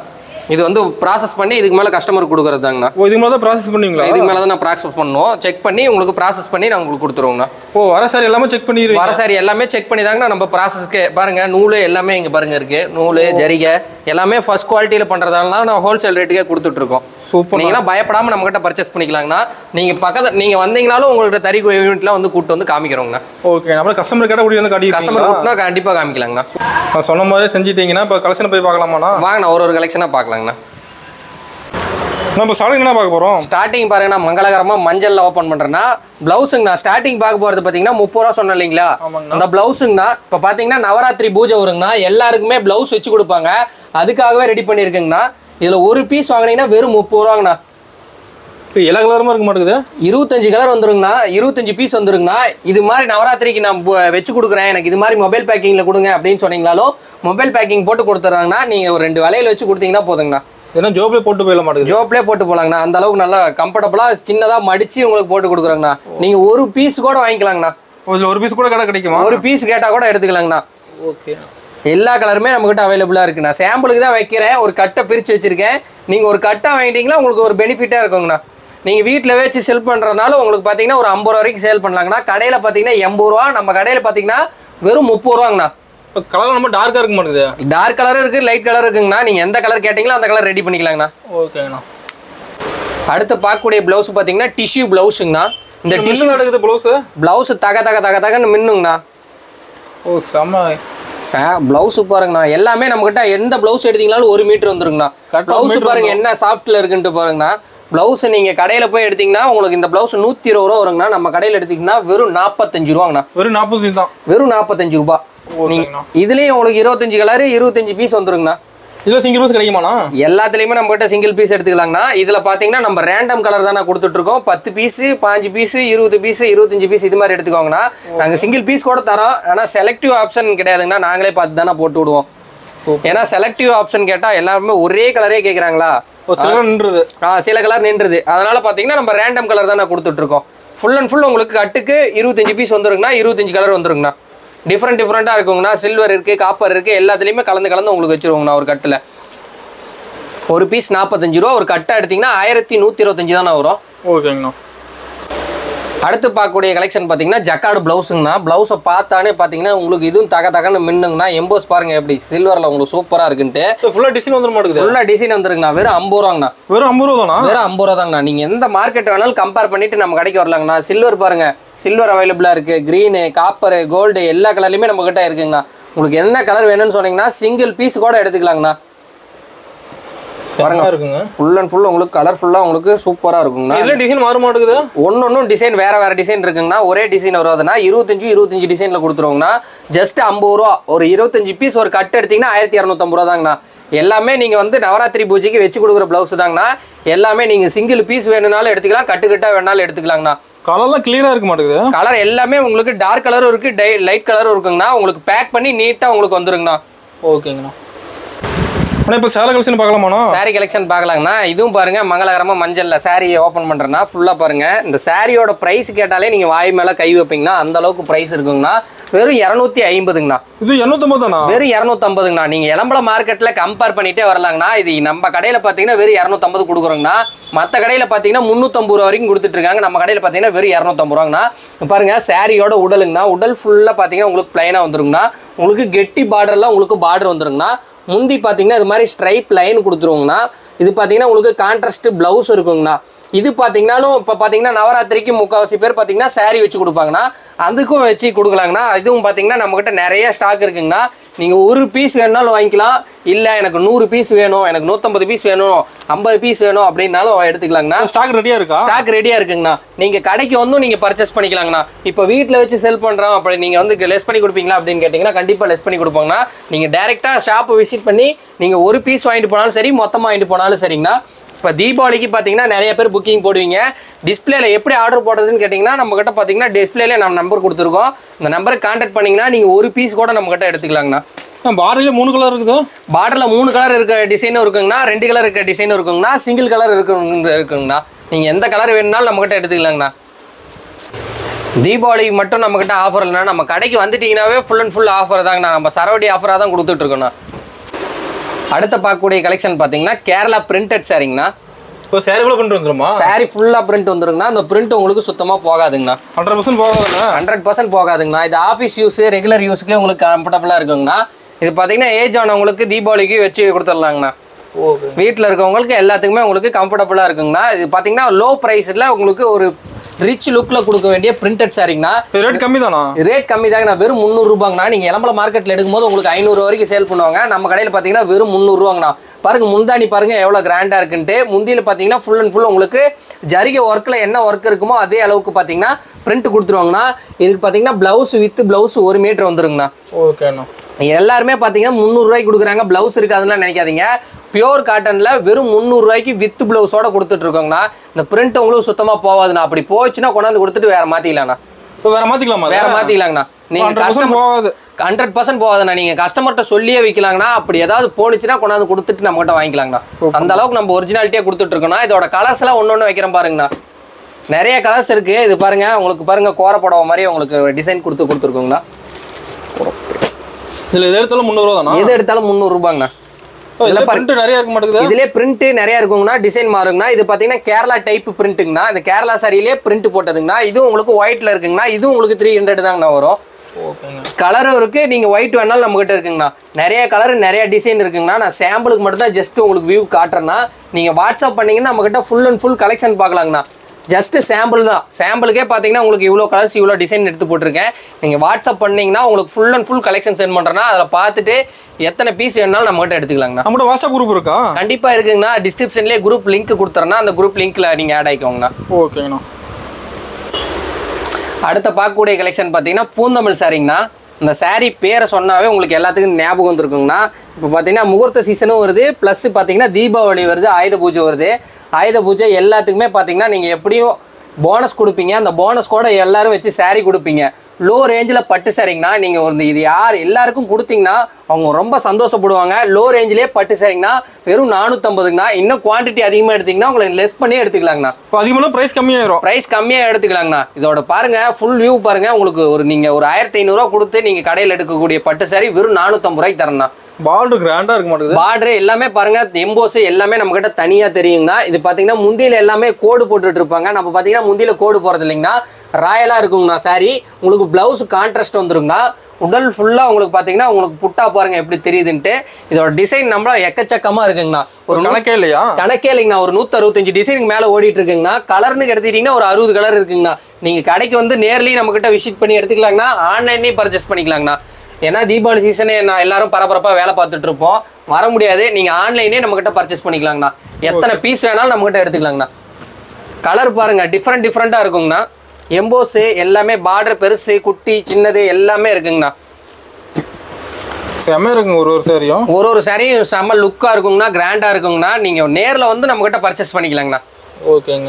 இது வந்து ப்ராசஸ் பண்ணி இதுக்கு மேலே கஸ்டமருக்கு கொடுக்குறது தாங்கண்ணா ஓ இதுக்கு மேலே தான் ப்ராசஸ் பண்ணுவீங்களா இதுக்கு மேலே தான் நான் ப்ராசஸ் பண்ணுவோம் செக் பண்ணி உங்களுக்கு ப்ராசஸ் பண்ணி நான் உங்களுக்கு கொடுத்துருவோங்கண்ணா ஓ வர சாரி எல்லாமே செக் பண்ணிடுவீங்க வர சாரி எல்லாமே செக் பண்ணி தாங்கண்ணா நம்ம ப்ராசஸ்க்கு பாருங்க நூல் எல்லாமே இங்கே பாருங்க இருக்கு நூல் ஜரிகை எல்லாமே ஃபர்ஸ்ட் குவாலிட்டியில் பண்ணுறதால நான் ஹோல்சேல் ரேட்டுக்கே கொடுத்துட்ருக்கோம் சூப்பர் நீங்களாம் பயப்படாம நம்ம கிட்ட பர்ச்சேஸ் பண்ணிக்கலாங்கண்ணா நீங்க பக்கத்துல நீங்க வந்தீங்கனாலும் உங்கள்கிட்ட தறி யூனிட்லாம் வந்து கூட்டு வந்து காமிக்கிறோங்கண்ணா ஓகே நம்ம கஸ்டமர் கேட்ட கூட்டி வந்து கஸ்டமர் காட்டிடுவீங்களா கூட்டினா கண்டிப்பா காமிக்கலாங்கண்ணா நான் சொன்ன மாதிரி செஞ்சிட்டீங்கன்னா இப்போ கலெக்ஷன் போய் பார்க்கலாமாண்ணா வாங்கண்ணா ஒரு ஒரு கலெக்ஷனா பார்க்கலாங்கண்ணா நம்ம ஸ்டார்டிங் என்ன பார்க்க போகிறோம் ஸ்டார்டிங் பாருங்கண்ணா மங்களகரமா மஞ்சள்ல ஓப்பன் பண்றேன்னா பிளவுஸுங்கண்ணா ஸ்டார்டிங் பார்க்க போறது பாத்தீங்கன்னா முப்பது ரூபா சொன்னேன் இல்லைங்களா ஆமாங்கண்ணா. அந்த பிளவுஸுங்கண்ணா இப்போ பாத்தீங்கன்னா நவராத்திரி பூஜை வருங்கண்ணா எல்லாருக்குமே பிளவுஸ் வச்சு கொடுப்பாங்க அதுக்காகவே ரெடி பண்ணியிருக்குங்கண்ணா இதுல ஒரு பீஸ் வாங்கினீங்கன்னா வெறும் முப்பது ரூபாங்கண்ணா இப்போ எல்லா கலருமா இருக்க மாட்டேங்குது இருபத்தஞ்சு கலர் வந்துருங்கண்ணா இருபத்தஞ்சு பீஸ் வந்துருங்கண்ணா இது மாதிரி நவராத்திரிக்கு நான் பு- வச்சு கொடுக்குறேன் எனக்கு இது மாதிரி மொபைல் பேக்கிங்கில் கொடுங்க அப்படின்னு சொன்னீங்களாலும் மொபைல் பேக்கிங் போட்டு கொடுத்துட்றாங்கண்ணா நீங்கள் ஒரு ரெண்டு வலையில் வச்சு கொடுத்தீங்கன்னா போதுங்கண்ணா ஏன்னா ஜோப்லேயே போட்டு போயிட மாட்டேங்குது ஜோப்லேயே போட்டு போலாங்கண்ணா அந்த அளவுக்கு நல்லா கம்ஃபர்டபுளாக சின்னதாக மடிச்சு உங்களுக்கு போட்டு கொடுக்குறேங்கண்ணா நீங்கள் ஒரு பீஸ் கூட வாங்கிக்கலாங்கண்ணா இதில் ஒரு பீஸ் கூட கடை கிடைக்குமா ஒரு பீஸ் கேட்டால் கூட எடுத்துக்கலாங்கண்ணா ஓகே எல்லா கலருமே நம்மகிட்ட அவைலபிளாக இருக்குண்ணா சாம்பிளுக்கு தான் வைக்கிறேன் ஒரு கட்டை பிரித்து வச்சுருக்கேன் நீங்கள் ஒரு கட்டை வாங்கிட்டீங்களா உங்களுக்கு ஒரு பெனிஃபிட்டாக இருக்குங்கண்ணா நீங்கள் வீட்டில் வச்சு செல் பண்ணுறதுனால உங்களுக்கு பார்த்தீங்கன்னா ஒரு ஐம்பது ரூபா வரைக்கும் சேல் பண்ணலாங்கண்ணா கடையில் பார்த்தீங்கன்னா எண்பது ரூபா நம்ம கடையில் பார்த்தீங்கன்னா வெறும் முப்பது ரூபாங்கண்ணா இப்போ கலர் நம்ம டார்க்காக இருக்க மாட்டேங்குது டார்க் கலர் இருக்குது லைட் கலர் இருக்குங்கண்ணா நீங்கள் எந்த கலர் கேட்டிங்களோ அந்த கலர் ரெடி பண்ணிக்கலாங்கண்ணா ஓகேங்கண்ணா அடுத்து பார்க்கக்கூடிய ப்ளவுஸ் பார்த்தீங்கன்னா டிஷ்யூ ப்ளவுஸுங்கண்ணா இந்த டிஷ்யூ டிஷ்யூ நடக்குது ப்ளவுஸு ப்ளவுஸ் தக தக தக தகன்னு மின்னுங்கண்ணா ஓ செம்ம சா ப்ளவுஸ் பாருங்கண்ணா எல்லாமே நம்மகிட்ட எந்த ப்ளவுஸ் எடுத்தீங்கனாலும் ஒரு மீட்டர் வந்துருங்கண்ணா Correct ஆ ப்ளவுஸ் meter பாருங்க என்ன சாஃப்ட்ல இருக்குன்ட்டு பாருங்கண்ணா ப்ளவுஸ் நீங்கள் கடையில் போய் எடுத்தீங்கன்னா உங்களுக்கு இந்த ப்ளவுஸ் நூற்றி இருபது ரூபா வருங்கண்ணா நம்ம கடையில் எடுத்தீங்கன்னா வெறும் நாற்பத்தஞ்சு ரூபாங்கண்ணா வெறும் நாற்பது தான் வெறும் நாற்பத்தஞ்சு ரூபா ஓகேங்கண்ணா இதுலேயும் உங்களுக்கு இருபத்தஞ்சு கலரு இருபத்தஞ்சு பீஸ் வந்துருங்கண்ணா இதில் சிங்கிள் பீஸ் கிடைக்குமாண்ணா எல்லாத்துலேயுமே நம்ம கிட்ட சிங்கிள் பீஸ் எடுத்துக்கலாங்கண்ணா இதில் பார்த்தீங்கன்னா நம்ம ரேண்டம் கலர் தானே கொடுத்துட்ருக்கோம் பத்து பீஸு பாஞ்சு பீஸு இருபது பீஸு இருபத்தஞ்சு பீஸ் இது மாதிரி எடுத்துக்கோங்கண்ணா நாங்கள் சிங்கிள் பீஸ் கூட தரோம் ஆனால் செலக்டிவ் ஆப்ஷன் கிடையாதுங்கண்ணா நாங்களே பார்த்து தானே போட்டு விடுவோம் Super. ஏன்னா செலக்டிவ் ஆப்ஷன் கேட்டால் எல்லாருமே ஒரே கலரே கேட்குறாங்களா ஒரு சிலர் நின்றுது ஆ சில கலர் நின்றுது அதனால பார்த்தீங்கன்னா நம்ம ரேண்டம் கலர் தானே கொடுத்துட்ருக்கோம் ஃபுல் அண்ட் ஃபுல் உங்களுக்கு கட்டுக்கு இருபத்தஞ்சு பீஸ் வந்துருங்கண்ணா இருபத்தஞ்சு கலர் வந்துருங்கண்ணா டிஃப்ரெண்ட் டிஃப்ரெண்ட்டாக இருக்குங்கண்ணா சில்வர் இருக்குது காப்பர் இருக்குது எல்லாத்துலேயுமே கலந்து கலந்து உங்களுக்கு வச்சுருவோங்கண்ணா ஒரு கட்டில் ஒரு பீஸ் நாற்பத்தஞ்சு ரூபா ஒரு கட்டை எடுத்தீங்கன்னா ஆயிரத்தி நூற்றி இருபத்தஞ்சு தானே வரும் ஓகேங்கண்ணா அடுத்து பார்க்கக்கூடிய கலெக்ஷன் பார்த்தீங்கன்னா ஜக்கார்டு ப்ளவுஸுங்கண்ணா ப்ளவுஸை பார்த்தானே பார்த்தீங்கன்னா உங்களுக்கு இதுவும் தக தகன்னு மின்னுங்கண்ணா எம்போஸ் பாருங்க எப்படி சில்வரில் உங்களுக்கு சூப்பராக இருக்குன்ட்டு ஃபுல்லாக டிசைன் வந்துட மாட்டேங்குது ஃபுல்லாக டிசைன் வந்துருங்கண்ணா வெறும் ஐம்பது ரூபாங்கண்ணா வெறும் ஐம்பது ரூபா தானா வெறும் ஐம்பது ரூபா தாங்கண்ணா நீங்கள் எந்த மார்க்கெட் வேணாலும் கம்பேர் பண்ணிட்டு நம்ம கடைக்கு வரலாங்கண்ணா சில்வர் பாருங்க சில்வர் அவைலபிளாக இருக்குது க்ரீனு காப்பரு கோல்டு எல்லா கலர்லையுமே நம்ம கிட்ட இருக்குங்கண்ணா உங்களுக்கு என்ன கலர் வேணும்னு சொன்னீங்கன்னா சிங்கிள் பீஸ் கூட எடுத்துக்கலாங்கண்ணா செம்மையாக இருக்குங்க ஃபுல் அண்ட் ஃபுல் உங்களுக்கு கலர்ஃபுல்லாக உங்களுக்கு சூப்பராக இருக்குங்கண்ணா இதில் டிசைன் மாற மாட்டேங்குது ஒன்று ஒன்றும் டிசைன் வேறு வேறு டிசைன் இருக்குங்கண்ணா ஒரே டிசைன் வருவதுன்னா இருபத்தஞ்சு இருபத்தஞ்சு டிசைனில் கொடுத்துருவோங்கண்ணா ஜஸ்ட் ஐம்பது ரூபா ஒரு இருபத்தஞ்சு பீஸ் ஒரு கட் எடுத்தீங்கன்னா ஆயிரத்தி இரநூத்தம்பது ரூபா தாங்கண்ணா எல்லாமே நீங்கள் வந்து நவராத்திரி பூஜைக்கு வச்சு கொடுக்குற ப்ளவுஸ் தாங்கண்ணா எல்லாமே நீங்கள் சிங்கிள் பீஸ் வேணும்னாலும் எடுத்துக்கலாம் கட்டுக்கட்டாக வேணாலும் எடுத்துக்கலாங்கண்ணா கலர்லாம் கிளியராக இருக்க மாட்டேங்குது கலர் எல்லாமே உங்களுக்கு டார்க் கலரும் இருக்குது டை லைட் கலரும் இருக்குங்கண்ணா உங்களுக்கு பேக் பண்ணி நீட்டாக உங்களுக்கு வந்துருங்கண்ணா ஓகேங்கண்ணா அண்ணா இப்போ சேலை கலெக்ஷன் பார்க்கலாமாண்ணா சாரி கலெக்ஷன் பார்க்கலாங்கண்ணா இதுவும் பாருங்க மங்களகரமாக மஞ்சளில் சாரியை ஓப்பன் பண்ணுறேன்னா ஃபுல்லாக பாருங்க இந்த சாரியோட ப்ரைஸ் கேட்டாலே நீங்கள் வாய் மேலே கை வைப்பீங்கன்னா அந்த அளவுக்கு ப்ரைஸ் இருக்குங்கண்ணா வெறும் இரநூத்தி ஐம்பதுங்கண்ணா இது எண்ணூற்றம்பது தானா வெறும் இரநூத்தம்பதுங்கண்ணா நீங்கள் இளம்பலம் மார்க்கெட்டில் கம்பேர் பண்ணிட்டே வரலாங்கண்ணா இது நம்ம கடையில் பார்த்தீங்கன்னா வெறும் இரநூத்தம்பது கொடுக்குறோங்கண்ணா மற்ற கடையில் பார்த்தீங்கன்னா முந்நூற்றம்பது ரூபா வரைக்கும் கொடுத்துட்ருக்காங்க நம்ம கடையில் பார்த்தீங்கன்னா வெறும் இரநூத்தம்பது ரூபாங்கண்ணா இப்ப பாருங்க சாரியோட உடலுங்கண்ணா உடல் ஃபுல்லாக பார்த்தீங்கன்னா உங்களுக்கு பிளைனாக வந்துருங்கண்ணா உங்களுக்கு கெட்டி பார்டரில் உங்களுக்கு பார்டர் வந்துருங்கண்ணா முந்தி பார்த்தீங்கன்னா இது மாதிரி ஸ்ட்ரைப் லைன் கொடுத்துருவோங்கண்ணா இது பார்த்தீங்கன்னா உங்களுக்கு கான்ட்ராஸ்ட் ப்ளவுஸ் இருக்குங்கண்ணா இது பார்த்தீங்கன்னாலும் இப்போ பார்த்தீங்கன்னா நவராத்திரிக்கு முக்கால்வாசி பேர் பார்த்தீங்கன்னா saree வச்சு கொடுப்பாங்கண்ணா அதுக்கும் வச்சு கொடுக்கலாங்கண்ணா இதுவும் பார்த்தீங்கன்னா நம்மக்கிட்ட நிறைய ஸ்டாக் இருக்குங்கண்ணா நீங்கள் ஒரு பீஸ் வேணுனாலும் வாங்கிக்கலாம் இல்லை எனக்கு நூறு பீஸ் வேணும் எனக்கு நூற்றம்பது பீஸ் வேணும் ஐம்பது பீஸ் வேணும் அப்படின்னாலும் எடுத்துக்கலாங்கண்ணா ஸ்டாக் ரெடியாக இருக்கா ஸ்டாக் ரெடியாக இருக்குங்கண்ணா நீங்கள் கடைக்கு வந்தும் நீங்கள் பர்ச்சேஸ் பண்ணிக்கலாங்கண்ணா இப்போ வீட்டில் வச்சு செல் பண்ணுறோம் அப்படி நீங்கள் வந்து லெஸ் பண்ணி கொடுப்பீங்களா அப்படின்னு கேட்டிங்கன்னா கண்டிப்பாக லெஸ் பண்ணி கொடுப்பாங்கண்ணா நீங்கள் டேரெக்டாக ஷாப்பை விசிட் பண்ணி நீங்கள் ஒரு பீஸ் வாங்கிட்டு போனாலும் சரி மொத்தமாக வாங்கிட்டு போனாலும் சரிங்கண்ணா இப்போ தீபாவளிக்கு பார்த்தீங்கன்னா நிறைய பேர் புக்கிங் போடுவீங்க டிஸ்பிளேல எப்படி ஆர்டர் போடுறதுன்னு கேட்டிங்கன்னா நம்மக்கிட்ட பார்த்தீங்கன்னா டிஸ்பிளேல நம்ம நம்பர் கொடுத்துருக்கோம் இந்த நம்பருக்கு கான்டாக்ட் பண்ணிங்கன்னா நீங்கள் ஒரு பீஸ் கூட நம்மக்கிட்ட எடுத்துக்கலாங்கண்ணா பாரில் மூணு கலர் இருக்குது பார்டரில் மூணு கலர் இருக்க டிசைனும் இருக்குங்கண்ணா ரெண்டு கலர் இருக்க டிசைனும் இருக்குங்கண்ணா சிங்கிள் கலர் இருக்கு இருக்குங்கண்ணா நீங்கள் எந்த கலர் வேணும்னாலும் நம்மக்கிட்ட எடுத்துக்கலாங்கண்ணா தீபாவளிக்கு மட்டும் நம்மக்கிட்ட ஆஃபர் இல்லைனா நம்ம கடைக்கு வந்துட்டீங்கன்னாவே ஃபுல் அண்ட் ஃபுல் ஆஃபர் தாங்கண்ணா நம்ம சரவடி ஆஃபராக தான் கொடுத்துட்ருக்கோண்ணா அடுத்த பார்க்கக்கூடிய கலெக்ஷன் பார்த்தீங்கன்னா கேரளா பிரிண்டட் சாரிங்கண்ணா இப்போ சேரீ கூட பண்ணிட்டு வந்துருமா சாரி ஃபுல்லாக பிரிண்ட் வந்துருங்கண்ணா அந்த பிரிண்ட் உங்களுக்கு சுத்தமாக போகாதுங்கண்ணா ஹண்ட்ரட் பர்சன்ட் போகாதுண்ணா ஹண்ட்ரட் பர்சன்ட் போகாதுங்கண்ணா இது ஆஃபீஸ் யூஸ் ரெகுலர் யூஸுக்கு உங்களுக்கு கம்ஃபர்டபுளாக இருக்குங்கண்ணா இது பார்த்தீங்கன்னா ஏஜ் ஆனவங்களுக்கு தீபாவளிக்கு வச்சு கொடுத்துடலாங்கண்ணா ஓகே வீட்டில் இருக்கவங்களுக்கு எல்லாத்துக்குமே உங்களுக்கு கம்ஃபர்டபுளாக இருக்குங்கண்ணா இது பார்த்தீங்கன்னா லோ ப்ரைஸில் உங்களுக்கு ஒரு ரிச் லுக்கில் கொடுக்க வேண்டிய பிரிண்டட் சாரிங்கண்ணா ரேட் கம்மி தானா ரேட் கம்மி தாங்கண்ணா வெறும் முந்நூறுரூபாங்கண்ணா நீங்கள் எலம்பல மார்க்கெட்டில் எடுக்கும்போது உங்களுக்கு ஐநூறு வரைக்கும் சேல் பண்ணுவாங்க நம்ம கடையில் பார்த்தீங்கன்னா வெறும் முந்நூறுரூவாங்கண்ணா பாருங்க முந்தாணி பாருங்க எவ்வளோ கிராண்டாக இருக்குன்ட்டு முந்தியில் பார்த்தீங்கன்னா ஃபுல் அண்ட் ஃபுல் உங்களுக்கு ஜரிகை ஒர்க்கில் என்ன ஒர்க் இருக்குமோ அதே அளவுக்கு பார்த்தீங்கன்னா பிரிண்ட் கொடுத்துருவாங்கண்ணா இதுக்கு பார்த்தீங்கன்னா ப்ளவுஸ் வித் ப்ளவுஸ் ஒரு மீட்டர் வந்துருங்கண்ணா ஓகேண்ணா எல்லாருமே பார்த்தீங்கன்னா முந்நூறுரூவாய்க்கு கொடுக்குறாங்க ப்ளவுஸ் இருக்காதுன்னு நினைக்காதீங்க பியோர் காட்டனில் வெறும் முந்நூறுரூவாய்க்கு வித் ப்ளவுஸோட கொடுத்துட்டு இருக்கோங்கண்ணா இந்த பிரிண்ட் உங்களுக்கு சுத்தமாக போகாதுண்ணா அப்படி போச்சுன்னா கொண்டாந்து கொடுத்துட்டு வேற மாற்றிக்கலாண்ணா இப்போ வேற மாத்திக்கலாமா வேற மாற்றிக்கலாங்கண்ணா நீங்கள் ஹண்ட்ரட் பர்சன்ட் கஸ்டமர் போகாது ஹண்ட்ரட் பர்சன்ட் போகாதுண்ணா நீங்கள் கஸ்டமர்கிட்ட சொல்லியே விற்கலாங்கண்ணா அப்படி ஏதாவது போணுச்சுன்னா கொண்டாந்து கொடுத்துட்டு நம்மகிட்ட வாங்கிக்கலாங்கண்ணா அந்த அளவுக்கு நம்ம ஒரிஜினாலிட்டியாக கொடுத்துட்டு இருக்கோம்னா இதோட கலர்ஸ்லாம் ஒன்று ஒன்று வைக்கிறேன் பாருங்கண்ணா நிறைய கலர்ஸ் இருக்கு இது பாருங்க உங்களுக்கு பாருங்க கோர புடவை மாதிரி உங்களுக்கு டிசைன் கொடுத்து கொடுத்துருக்கோங்கண்ணா இதில் எது எடுத்தாலும் முந்நூறுவா தானா எது எடுத்தாலும் முந்நூறுரூபாங்கண்ணா இதில் பிரிண்ட் நிறைய இருக்க மாட்டேங்குது இதுலயே பிரிண்ட் நிறைய இருக்குங்கண்ணா டிசைன் மாறுங்கண்ணா இது பாத்தீங்கன்னா கேரளா டைப் பிரிண்ட்டுங்கண்ணா இந்த கேரளா சாரியிலே பிரிண்ட் போட்டதுங்கண்ணா இதுவும் உங்களுக்கு ஒயிட்ல இருக்குங்கண்ணா இதுவும் உங்களுக்கு த்ரீ ஹண்ட்ரட் தாங்கண்ணா வரும் ஓகேங்க கலரும் இருக்கு நீங்க ஒயிட் வேணாலும் நம்ம கிட்ட இருக்குங்கண்ணா நிறைய கலர் நிறைய டிசைன் இருக்குங்கண்ணா நான் சாம்பிளுக்கு மட்டும் தான் ஜஸ்ட் உங்களுக்கு வியூ காட்டுறேன்னா நீங்க வாட்ஸ்அப் பண்ணீங்கன்னா நம்ம கிட்ட ஃபுல் அண்ட் ஃபுல் கலெக்ஷன் பார்க்கலாங்கண்ணா ஜஸ்ட் சாம்பிள் தான் சாம்பிளுக்கே பார்த்தீங்கன்னா உங்களுக்கு இவ்வளோ கலர்ஸ் இவ்வளோ டிசைன் எடுத்து போட்டிருக்கேன் நீங்கள் வாட்ஸ்அப் பண்ணீங்கன்னா உங்களுக்கு full and full collection sent பண்ணுறேன்னா அதில் பார்த்துட்டு எத்தனை பீஸ் வேணாலும் நம்ம கிட்ட எடுத்துக்கலாங்கண்ணா நம்மகிட்ட வாட்ஸ்அப் குரூப் இருக்கா கண்டிப்பா இருக்குங்கண்ணா டிஸ்கிரிப்ஷன்லேயே குரூப் லிங்க் கொடுத்துறேன்னா அந்த குரூப் லிங்க்ல நீங்க ஆட் ஆயிக்கோங்கண்ணா ஓகேங்கண்ணா அடுத்த பார்க்கக்கூடிய கலெக்ஷன் பார்த்தீங்கன்னா பூந்தமிழ் சாரிங்கண்ணா இந்த saree பேரை சொன்னாவே உங்களுக்கு எல்லாத்துக்கும் ஞாபகம் வந்துருக்குங்கண்ணா இப்போ பார்த்தீங்கன்னா முகூர்த்த சீசனும் வருது ப்ளஸ் பார்த்தீங்கன்னா தீபாவளி வருது ஆயுத பூஜை வருது ஆயுத பூஜை எல்லாத்துக்குமே பார்த்தீங்கன்னா நீங்கள் எப்படியும் போனஸ் கொடுப்பீங்க அந்த போனஸ் கூட எல்லாரும் வச்சு saree கொடுப்பீங்க லோ ரேஞ்சில் பட்டு சாரிங்கண்ணா நீங்கள் ஒரு இது யார் எல்லாருக்கும் கொடுத்தீங்கன்னா அவங்க ரொம்ப சந்தோஷப்படுவாங்க லோ ரேஞ்சிலே பட்டு சாரிங்கண்ணா வெறும் நானூற்றம்பதுங்கண்ணா இன்னும் குவான்டிட்டி அதிகமாக எடுத்தீங்கன்னா உங்களுக்கு லெஸ் பண்ணி எடுத்துக்கலாங்கண்ணா இப்போ அதிகமாக ப்ரைஸ் கம்மியாயிரும் ப்ரைஸ் கம்மியாக எடுத்துக்கலாங்கண்ணா இதோட பாருங்க ஃபுல் வியூ பாருங்க உங்களுக்கு ஒரு நீங்கள் ஒரு ஆயிரத்தி ஐநூறுரூவா கொடுத்து நீங்கள் கடையில் எடுக்கக்கூடிய பட்டு சாரி வெறும் நானூற்றம்பது ரூபாய்க்கு தரேண்ணா பார்டர் கிராண்டாக இருக்க மாட்டேங்குது பார்டர் எல்லாமே பாருங்க எம்போஸ் எல்லாமே நம்ம கிட்ட தனியாக தெரியுங்கண்ணா இது பார்த்தீங்கன்னா முந்தியில எல்லாமே கோடு போட்டுட்டு இருப்பாங்க நம்ம பார்த்தீங்கன்னா முந்தியில கோடு போகிறது இல்லைங்கண்ணா ராயலாக இருக்குங்கண்ணா சாரி உங்களுக்கு ப்ளவுஸ் கான்ட்ராஸ்ட் வந்துருங்கண்ணா உடல் ஃபுல்லாக உங்களுக்கு பார்த்தீங்கன்னா உங்களுக்கு புட்டா பாருங்க எப்படி தெரியுதுன்ட்டு இதோட டிசைன் நம்மள எக்கச்சக்கமாக இருக்குங்கண்ணா ஒரு ஒரு கணக்கே இல்லையா கணக்கே இல்லைங்கண்ணா ஒரு நூற்றி அறுபத்தஞ்சு டிசைனுக்கு மேலே ஓடிட்டு இருக்குங்கண்ணா கலர்னு எடுத்துக்கிட்டிங்கன்னா ஒரு அறுபது கலர் இருக்குங்கண்ணா நீங்கள் கடைக்கு வந்து நேர்லேயும் நம்மக்கிட்ட விசிட் பண்ணி எடுத்துக்கலாங்கண்ணா ஆன்லைன்லேயும் பர்ச்சேஸ் பண்ணிக்கலாங்கண்ணா ஏன்னா தீபாவளி சீசனே நான் எல்லாரும் பரபரப்பாக வேலை பார்த்துட்டு இருப்போம் வர முடியாது நீங்கள் ஆன்லைனே நம்மக்கிட்ட பர்ச்சேஸ் பண்ணிக்கலாங்கண்ணா எத்தனை பீஸ் வேணாலும் நம்மக்கிட்ட எடுத்துக்கலாங்கண்ணா கலர் பாருங்க டிஃப்ரெண்ட் டிஃப்ரெண்ட்டாக இருக்குங்கண்ணா எம்போஸு எல்லாமே பார்டர் பெருசு குட்டி சின்னது எல்லாமே இருக்குங்கண்ணா செம இருக்குங்க ஒரு ஒரு சாரியும் ஒரு ஒரு சாரியும் செம்ம லுக்காக இருக்குங்கண்ணா கிராண்டாக இருக்குங்கண்ணா நீங்கள் நேரில் வந்து நம்மக்கிட்ட பர்ச்சேஸ் பண்ணிக்கலாங்கண்ணா ஓகேங்க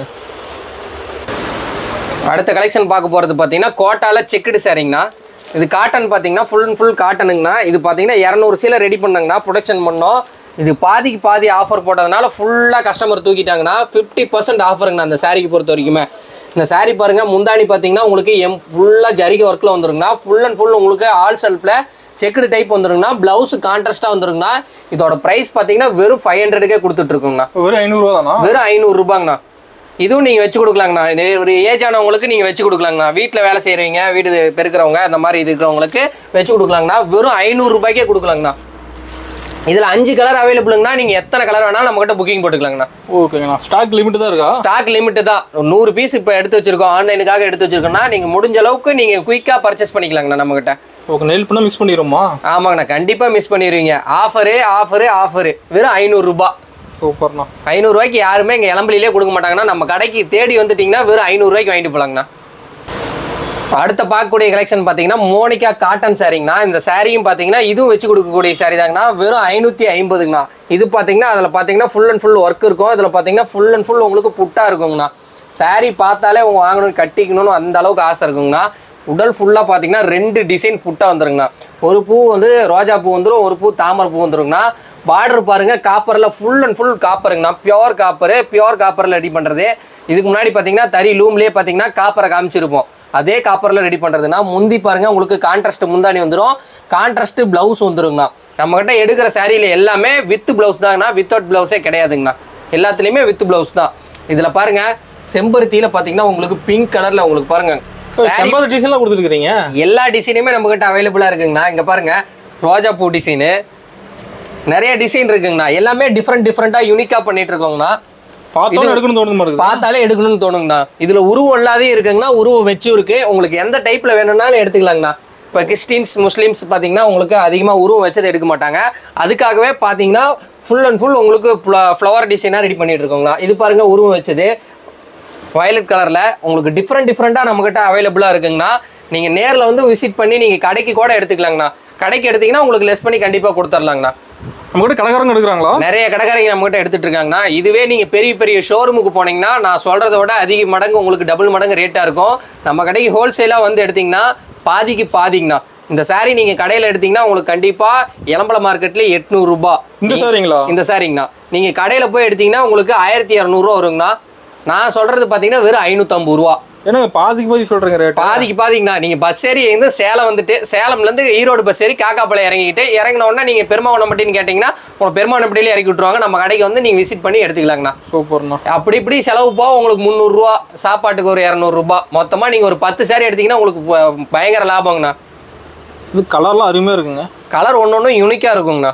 அடுத்த கலெக்ஷன் பார்க்க போகிறது பார்த்தீங்கன்னா கோட்டால செக்குடு சாரிங்கண்ணா இது காட்டன் பார்த்தீங்கன்னா ஃபுல் அண்ட் ஃபுல் காட்டனுங்கண்ணா இது பார்த்தீங்கன்னா இரநூறு சீலை ரெடி பண்ணாங்கண்ணா ப்ரொடக்ஷன் பண்ணோம் இது பாதிக்கு பாதி ஆஃபர் போட்டதுனால ஃபுல்லாக கஸ்டமர் தூக்கிட்டாங்கன்னா ஃபிஃப்டி பர்சன்ட் ஆஃபருங்கண்ணா அந்த சாரிக்கு பொறுத்த வரைக்குமே இந்த சாரி பாருங்கள் முந்தாணி பார்த்தீங்கன்னா உங்களுக்கு எம் ஃபுல்லாக ஜரிகை ஒர்க்கில் வந்துருங்கண்ணா ஃபுல் அண்ட் ஃபுல் உங்களுக்கு ஆல் செல்ஃபில் செக்குடு டைப் வந்துருங்கண்ணா ப்ளவுஸ் கான்ட்ராஸ்ட்டாக வந்துருங்கண்ணா இதோட ப்ரைஸ் பார்த்தீங்கன்னா வெறும் ஃபைவ் ஹண்ட்ரடுக்கே கொடுத்துட்ருக்குங்கண்ணா வெறும் ஐநூறுரூவா தானா வெறும் ஐநூறுரூபாங்கண்ணா இதுவும் நீங்கள் வச்சு கொடுக்கலாங்கண்ணா இது ஒரு ஏஜ் ஆனவங்களுக்கு நீங்கள் வச்சு கொடுக்கலாங்கண்ணா வீட்டில் வேலை செய்கிறவங்க வீடு பெருக்கிறவங்க அந்த மாதிரி இருக்கிறவங்களுக்கு வச்சு கொடுக்கலாங்கண்ணா வெறும் ஐநூறுரூபாய்க்கே கொடுக்கலாங்கண்ணா இதில் அஞ்சு கலர் அவைலபிளுங்கண்ணா நீங்கள் எத்தனை கலர் வேணாலும் நம்மகிட்ட புக்கிங் போட்டுக்கலாங்கண்ணா ஓகேங்கண்ணா ஸ்டாக் லிமிட் தான் இருக்கா ஸ்டாக் லிமிட்டு தான் ஒரு நூறு பீஸ் இப்போ எடுத்து வச்சிருக்கோம் ஆன்லைனுக்காக எடுத்து வச்சிருக்கோம்னா நீங்கள் முடிஞ்ச அளவுக்கு நீங்கள் குயிக்காக பர்ச்சேஸ் பண்ணிக்கலாங்கண்ணா நம்மகிட்ட ஓகே நெல் பண்ணால் மிஸ் பண்ணிடுமா ஆமாங்கண்ணா கண்டிப்பாக மிஸ் பண்ணிடுவீங்க ஆஃபரு ஆஃபரு ஆஃபரு வெறும் ஐநூறுரூபா சூப்பர்ண்ணா ஐநூறுரூவாய்க்கு யாருமே இங்கே இளம்பிலே கொடுக்க மாட்டாங்கன்னா நம்ம கடைக்கு தேடி வந்துட்டிங்கன்னா வெறும் ஐநூறுரூவாய்க்கு வாங்கிட்டு போகலாங்கண்ணா அடுத்த பார்க்கக்கூடிய கலெக்ஷன் பார்த்தீங்கன்னா மோனிகா காட்டன் சாரிங்கண்ணா இந்த சாரியும் பார்த்தீங்கன்னா இதுவும் வச்சு கொடுக்கக்கூடிய சாரி தாங்கண்ணா வெறும் ஐநூற்றி ஐம்பதுங்கண்ணா இது பார்த்தீங்கன்னா அதில் பார்த்தீங்கன்னா ஃபுல் அண்ட் ஃபுல் ஒர்க் இருக்கும் இதில் பார்த்தீங்கன்னா ஃபுல் அண்ட் ஃபுல் உங்களுக்கு புட்டா இருக்குங்கண்ணா சாரி பார்த்தாலே உங்க வாங்கணும் கட்டிக்கணும்னு அந்த அளவுக்கு ஆசை இருக்குங்கண்ணா உடல் ஃபுல்லாக பார்த்தீங்கன்னா ரெண்டு டிசைன் புட்டா வந்துருங்கண்ணா ஒரு பூ வந்து ரோஜா பூ வந்துடும் ஒரு பூ தாமரை பூ வந்துருங்கண்ணா பார்டர் பாருங்க காப்பரில் ஃபுல் அண்ட் ஃபுல் காப்பருங்கண்ணா பியோர் காப்பரு பியோர் காப்பரில் ரெடி பண்ணுறது இதுக்கு முன்னாடி பார்த்தீங்கன்னா தறி லூம்லேயே பார்த்தீங்கன்னா காப்பரை காமிச்சிருப்போம் அதே காப்பரில் ரெடி பண்ணுறதுனா முந்தி பாருங்க உங்களுக்கு கான்ட்ராஸ்ட் முந்தானி வந்துடும் கான்ட்ராஸ்ட் ப்ளவுஸ் வந்துருங்கண்ணா நம்மகிட்ட எடுக்கிற சாரியில் எல்லாமே வித் ப்ளவுஸ் தாங்கண்ணா வித்தவுட் ப்ளவுஸே கிடையாதுங்கண்ணா எல்லாத்துலேயுமே வித் ப்ளவுஸ் தான் இதில் பாருங்க செம்பருத்தியில் பார்த்தீங்கன்னா உங்களுக்கு பிங்க் கலரில் உங்களுக்கு பாருங்க saree செம்பது டிசைன்லாம் கொடுத்துருக்கீங்க எல்லா டிசைனுமே நம்மகிட்ட அவைலபிளாக இருக்குங்கண்ணா இங்கே பாருங்க ரோஜா பூ டிசைனு நிறைய டிசைன் இருக்குங்கண்ணா எல்லாமே டிஃப்ரெண்ட் டிஃப்ரெண்ட்டாக யூனிக்காக பண்ணிட்டு இருக்கோங்கண்ணா பார்த்தோன்னு எடுக்கணும் தோணுது மாட்டேங்குது பார்த்தாலே எடுக்கணும்னு தோணுங்கண்ணா இதுல உருவம் இல்லாதே இருக்குங்கண்ணா உருவம் வச்சும் இருக்கு உங்களுக்கு எந்த டைப்ல வேணும்னாலும் எடுத்துக்கலாங்கண்ணா இப்போ கிறிஸ்டின்ஸ் முஸ்லீம்ஸ் பார்த்தீங்கன்னா உங்களுக்கு அதிகமாக உருவம் வச்சதை எடுக்க மாட்டாங்க அதுக்காகவே பார்த்தீங்கன்னா ஃபுல் அண்ட் ஃபுல் உங்களுக்கு ஃப்ளவர் டிசைனாக ரெடி பண்ணிட்டு இருக்கோங்கண்ணா இது பாருங்க உருவம் வச்சது வயலட் கலரில் உங்களுக்கு டிஃப்ரெண்ட் டிஃப்ரெண்ட்டாக நம்மக்கிட்ட அவைலபிளாக இருக்குங்கண்ணா நீங்கள் நேரில் வந்து விசிட் பண்ணி நீங்கள் கடைக்கு கூட எடுத்துக்கலாங்கண்ணா கடைக்கு எடுத்தீங்கன்னா உங்களுக்கு லெஸ் பண்ணி கண்டிப்பாக கொடுத்துர்லாங்கண்ணா நம்ம கூட கடைக்காரங்க எடுக்கிறாங்களா நிறைய கடைக்காரங்க நம்மகிட்ட எடுத்துட்டு இருக்காங்கண்ணா இதுவே நீங்க பெரிய பெரிய ஷோரூமுக்கு போனீங்கன்னா நான் சொல்றதை விட அதிக மடங்கு உங்களுக்கு டபுள் மடங்கு ரேட்டா இருக்கும் நம்ம கடைக்கு ஹோல்சேலா வந்து எடுத்தீங்கன்னா பாதிக்கு பாதிங்கண்ணா இந்த saree நீங்க கடையில எடுத்தீங்கன்னா உங்களுக்கு கண்டிப்பா இளம்பல மார்க்கெட்ல எட்நூறு ரூபாய் இந்த சாரிங்களா இந்த சாரிங்கண்ணா நீங்க கடையில போய் எடுத்தீங்கன்னா உங்களுக்கு ஆயிரத்தி இரநூறுவா வருங்கண்ணா நான் சொல்றது பாத்தீங்கன்னா வெறும் ஐநூத்தம்பது ரூபா என்னங்க பாதிக்கு பாதி சொல்றீங்க ரேட் பாதிக்கு பாதிங்கண்ணா நீங்க பஸ் ஏறி இருந்து சேலம் வந்துட்டு சேலம்ல இருந்து ஈரோடு பஸ் ஏறி காக்காப்பாளையம் இறங்கிட்டு இறங்கின உடனே நீங்க பெருமாவனப்பட்டின்னு கேட்டீங்கன்னா உங்க பெருமாவனப்பட்டியில இறக்கி விட்டுருவாங்க நம்ம கடைக்கு வந்து நீங்க விசிட் பண்ணி எடுத்துக்கலாங்கண்ணா சூப்பர்ண்ணா அப்படி இப்படி செலவு போக உங்களுக்கு முந்நூறுரூவா சாப்பாட்டுக்கு ஒரு இரநூறுபா மொத்தமா நீங்க ஒரு பத்து சாரி எடுத்தீங்கன்னா உங்களுக்கு ப- பயங்கர லாபங்கண்ணா இது கலர்லாம் அருமையாக இருக்குங்க கலர் ஒன்று ஒன்றும் யூனிக்காக இருக்குங்கண்ணா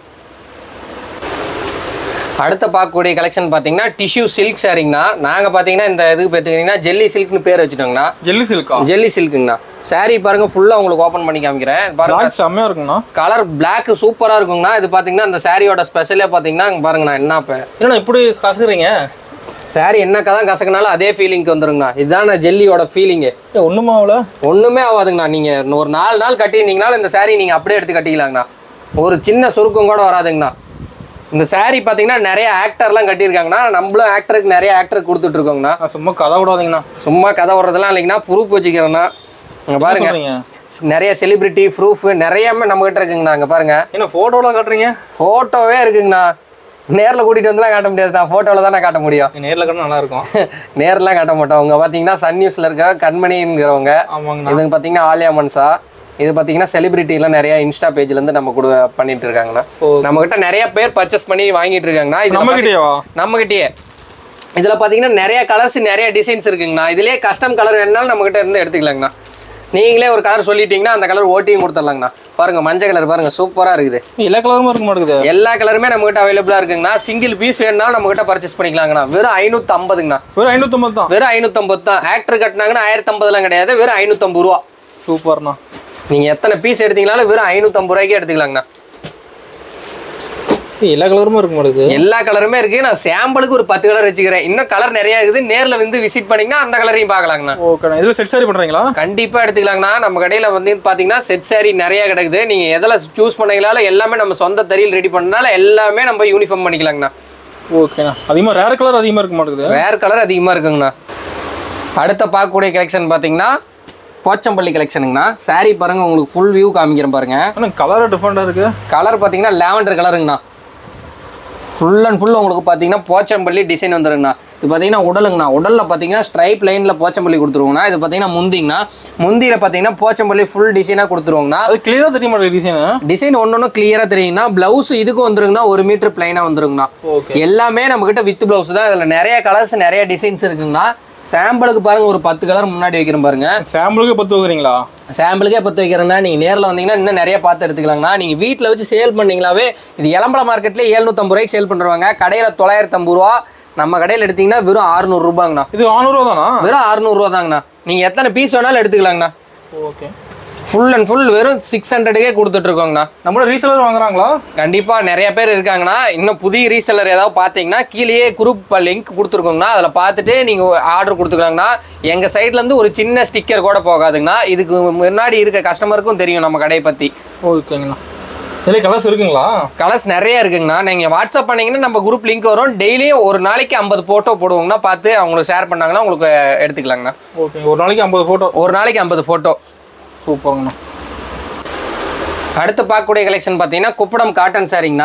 அடுத்த பார்க்கக்கூடிய கலெக்ஷன் பார்த்தீங்கன்னா டிஷ்யூ சில்க் சாரிங்கண்ணா நாங்கள் பார்த்தீங்கன்னா இந்த இதுக்கு பார்த்துக்கிட்டிங்கன்னா ஜெல்லி சில்க்னு பேர் வச்சுட்டோங்கண்ணா ஜெல்லி சில்கா ஜெல்லி சில்க்குங்கண்ணா saree பாருங்க ஃபுல்லாக உங்களுக்கு ஓப்பன் பண்ணி காமிக்கிறேன் பாருங்க பிளாக் செம்மையாக இருக்குங்கண்ணா கலர் Black சூப்பராக இருக்குங்கண்ணா இது பார்த்தீங்கன்னா இந்த சாரியோட ஸ்பெஷலே பார்த்தீங்கன்னா இங்கே பாருங்கண்ணா என்ன இப்போ என்னண்ணா இப்படி கசுக்குறீங்க சாரி என்னக்கா தான் கசக்குனாலும் அதே ஃபீலிங்க்கு வந்துருங்கண்ணா இதுதான் ஜெல்லியோட ஃபீலிங்கு ஒன்றுமா அவ்வளோ ஒன்றுமே ஆகாதுங்கண்ணா நீங்கள் ஒரு நாலு நாள் கட்டியிருந்தீங்கனாலும் இந்த saree நீங்கள் அப்படியே எடுத்து கட்டிக்கலாங்கண்ணா ஒரு சின்ன சுருக்கம் கூட வராதுங்கண்ணா இந்த saree பார்த்தீங்கன்னா நிறைய ஆக்டர்லாம் கட்டியிருக்காங்கண்ணா நம்மளும் ஆக்டருக்கு நிறைய ஆக்டர் கொடுத்துட்ருக்கோங்கண்ணா நான் சும்மா கதை விடாதீங்கண்ணா சும்மா கதை வர்றதெல்லாம் இல்லைங்கண்ணா ப்ரூஃப் வச்சுக்கிறேன்னா இங்கே பாருங்க சொல்றீங்க நிறைய செலிபிரிட்டி ப்ரூஃப் நிறையமே நம்மகிட்ட இருக்குங்கண்ணா இங்கே பாருங்க என்ன ஃபோட்டோவில் காட்டுறீங்க ஃபோட்டோவே இருக்குங்கண்ணா நேரில் கூட்டிகிட்டு வந்துலாம் காட்ட முடியாது நான் ஃபோட்டோவில் தானே காட்ட முடியும் நேரில் காட்டினா நல்லா இருக்கும் நேர்லாம் காட்ட மாட்டோம் அவங்க பார்த்தீங்கன்னா சன் நியூஸில் இருக்க கண்மணிங்கிறவங்க ஆமாங்கண்ணா இதுங்க பார்த்தீங்கன்னா ஆலியா மன்சா இது பார்த்தீங்கன்னா செலிபிரிட்டிலாம் நிறைய இன்ஸ்டா பேஜ்லேருந்து நம்ம கூட பண்ணிட்டு இருக்காங்கண்ணா ஓ. நம்மகிட்ட நிறைய பேர் பர்ச்சேஸ் பண்ணி வாங்கிட்டு இருக்காங்கண்ணா இது நம்ம கிட்டேவா நம்மகிட்டயே இதில் பார்த்தீங்கன்னா நிறைய கலர்ஸ் நிறைய டிசைன்ஸ் இருக்குங்கண்ணா இதுலேயே கஸ்டம் கலர் வேணாலும் நம்மகிட்ட இருந்து எடுத்துக்கலாங்கண்ணா நீங்களே ஒரு கலர் சொல்லிட்டீங்கன்னா அந்த கலர் ஓட்டியும் கொடுத்துடலாங்கண்ணா பாருங்க மஞ்சள் கலர் பாருங்க சூப்பராக இருக்குது எல்லா கலருமா இருக்க மாட்டேங்குது எல்லா கலருமே நம்மகிட்ட அவைலபிளாக இருக்குங்கண்ணா சிங்கிள் பீஸ் வேணும்னாலும் நம்மகிட்ட பர்ச்சேஸ் பண்ணிக்கலாங்கண்ணா வெறும் ஐநூற்றி ஐம்பதுங்கண்ணா வெறும் ஐநூற்றம்பது தான் வெறும் ஐநூற்றம்பது தான் ஆக்டர் கட்டினாங்கன்னா ஆயிரத்தி ஐம்பதுலாம் கிடையாது வெறும் ஐநூற்றம்பது ரூபா சூப்பர்ண்ணா நீங்கள் எத்தனை பீஸ் எடுத்தீங்கனாலும் வெறும் ஐநூற்றம்பது ரூபாய்க்கு எடுத்துக்கலாங்கண்ணா எல்லா கலருமா இருக்க மாட்டேங்குது எல்லா கலருமே இருக்கு நான் சாம்பிளுக்கு ஒரு பத்து கலர் வச்சுக்கிறேன் இன்னும் கலர் நிறைய இருக்குது நேரில் வந்து விசிட் பண்ணீங்கன்னா அந்த கலரையும் பார்க்கலாங்கண்ணா ஓகேண்ணா இதில் செட் சாரி பண்ணுறீங்களா கண்டிப்பாக எடுத்துக்கலாங்கண்ணா நம்ம கடையில் வந்து பார்த்தீங்கன்னா செட் saree நிறைய கிடைக்குது நீங்கள் எதில் சூஸ் பண்ணீங்களாலும் எல்லாமே நம்ம சொந்த தறியில் ரெடி பண்ணனால எல்லாமே நம்ம யூனிஃபார்ம் பண்ணிக்கலாங்கண்ணா ஓகேண்ணா அதிகமாக ரேர் கலர் அதிகமாக இருக்க மாட்டேங்குது வேறு கலர் அதிகமாக இருக்குங்கண்ணா அடுத்த பார்க்கக்கூடிய கலெக்ஷன் பார்த்தீங்கன்னா போச்சம்பள்ளி கலெக்ஷனுங்கண்ணா saree பாருங்க உங்களுக்கு ஃபுல் வியூ காமிக்கிறேன் பாருங்க ஆனால் கலர் டிஃப்ரெண்ட்டாக இருக்குது கலர் பார்த்தீங்கன்னா லாவெண்டர் கலருங்கண்ணா ஃபுல் அண்ட் ஃபுல் உங்களுக்கு பார்த்தீங்கன்னா போச்சம்பள்ளி டிசைன் வந்துருங்கண்ணா இது பார்த்தீங்கன்னா உடலுங்கண்ணா உடலில் பார்த்தீங்கன்னா ஸ்ட்ரைப் லைனில் போச்சம்பள்ளி கொடுத்துருவோங்கண்ணா இது பார்த்தீங்கன்னா முந்திங்கண்ணா முந்தியில் பார்த்தீங்கன்னா போச்சம்பள்ளி ஃபுல் டிசைனாக கொடுத்துருவோங்கண்ணா அது கிளியராக தெரிய மாட்டேங்குது டிசைனு டிசைன் ஒன்று ஒன்று கிளியராக தெரியுங்கண்ணா ப்ளவுஸ் இதுக்கு வந்துருங்கண்ணா ஒரு மீட்டர் பிளைனாக வந்துருங்கண்ணா ஓகே எல்லாமே நம்மக்கிட்ட வித் ப்ளவுஸ் தான் இதில் நிறைய கலர்ஸ் நிறைய டிசைன்ஸ் இருக்குங்கண்ணா சாம்பிளுக்கு பாருங்க ஒரு பத்து கலர் முன்னாடி வைக்கிறேன் பாருங்க சாம்பிளுக்கு பத்து வைக்கிறீங்களா சாம்பிளுக்கே பத்து வைக்கிறேன்னா நீங்கள் நேரில் வந்தீங்கன்னா இன்னும் நிறைய பார்த்து எடுத்துக்கலாங்கண்ணா நீங்கள் வீட்டில் வச்சு சேல் பண்ணீங்களாவே இது இளம்பல மார்க்கெட்லேயே எழுநூத்தம்பது ரூபாய்க்கு சேல் பண்ணுறாங்க கடையில் தொள்ளாயிரத்தம்பது ரூபா நம்ம கடையில் எடுத்தீங்கன்னா வெறும் அறுநூறுபாங்கண்ணா இது ஆனூறுவா தானா வெறும் அறுநூறுவா தாங்கண்ணா நீங்கள் எத்தனை பீஸ் வேணாலும் எடுத்துக்கலாங்கண்ணா ஓகே ஃபுல் அண்ட் ஃபுல் வெறும் சிக்ஸ் ஹண்ட்ரடுக்கே கொடுத்துட்ருக்கோங்கண்ணா நம்மளோட ரீசெலர் வாங்குறாங்களா கண்டிப்பாக நிறைய பேர் இருக்காங்கண்ணா இன்னும் புதிய ரீசெல்லர் ஏதாவது பார்த்தீங்கன்னா கீழேயே குரூப் லிங்க் கொடுத்துருக்கோங்கண்ணா அதில் பார்த்துட்டு நீங்கள் ஆர்டர் கொடுத்துக்கலாங்கண்ணா எங்கள் சைட்லேருந்து ஒரு சின்ன ஸ்டிக்கர் கூட போகாதுங்கண்ணா இதுக்கு முன்னாடி இருக்க கஸ்டமருக்கும் தெரியும் நம்ம கடையை பற்றி ஓகேங்கண்ணா இதில் கலர்ஸ் இருக்குங்களா கலர்ஸ் நிறைய இருக்குங்கண்ணா நீங்கள் வாட்ஸ்அப் பண்ணீங்கன்னா நம்ம குரூப் லிங்க் வரும் டெய்லியும் ஒரு நாளைக்கு ஐம்பது ஃபோட்டோ போடுவோங்கண்ணா பார்த்து அவங்களுக்கு ஷேர் பண்ணாங்கன்னா உங்களுக்கு எடுத்துக்கலாங்கண்ணா ஓகே ஒரு நாளைக்கு ஐம்பது ஃபோட்டோ ஒரு நாளைக்கு ஐம்பது ஃபோட்டோ சூப்பருங்கண்ணா அடுத்து பார்க்கக்கூடிய கலெக்ஷன் பார்த்தீங்கன்னா குப்படம் காட்டன் சாரிங்கண்ணா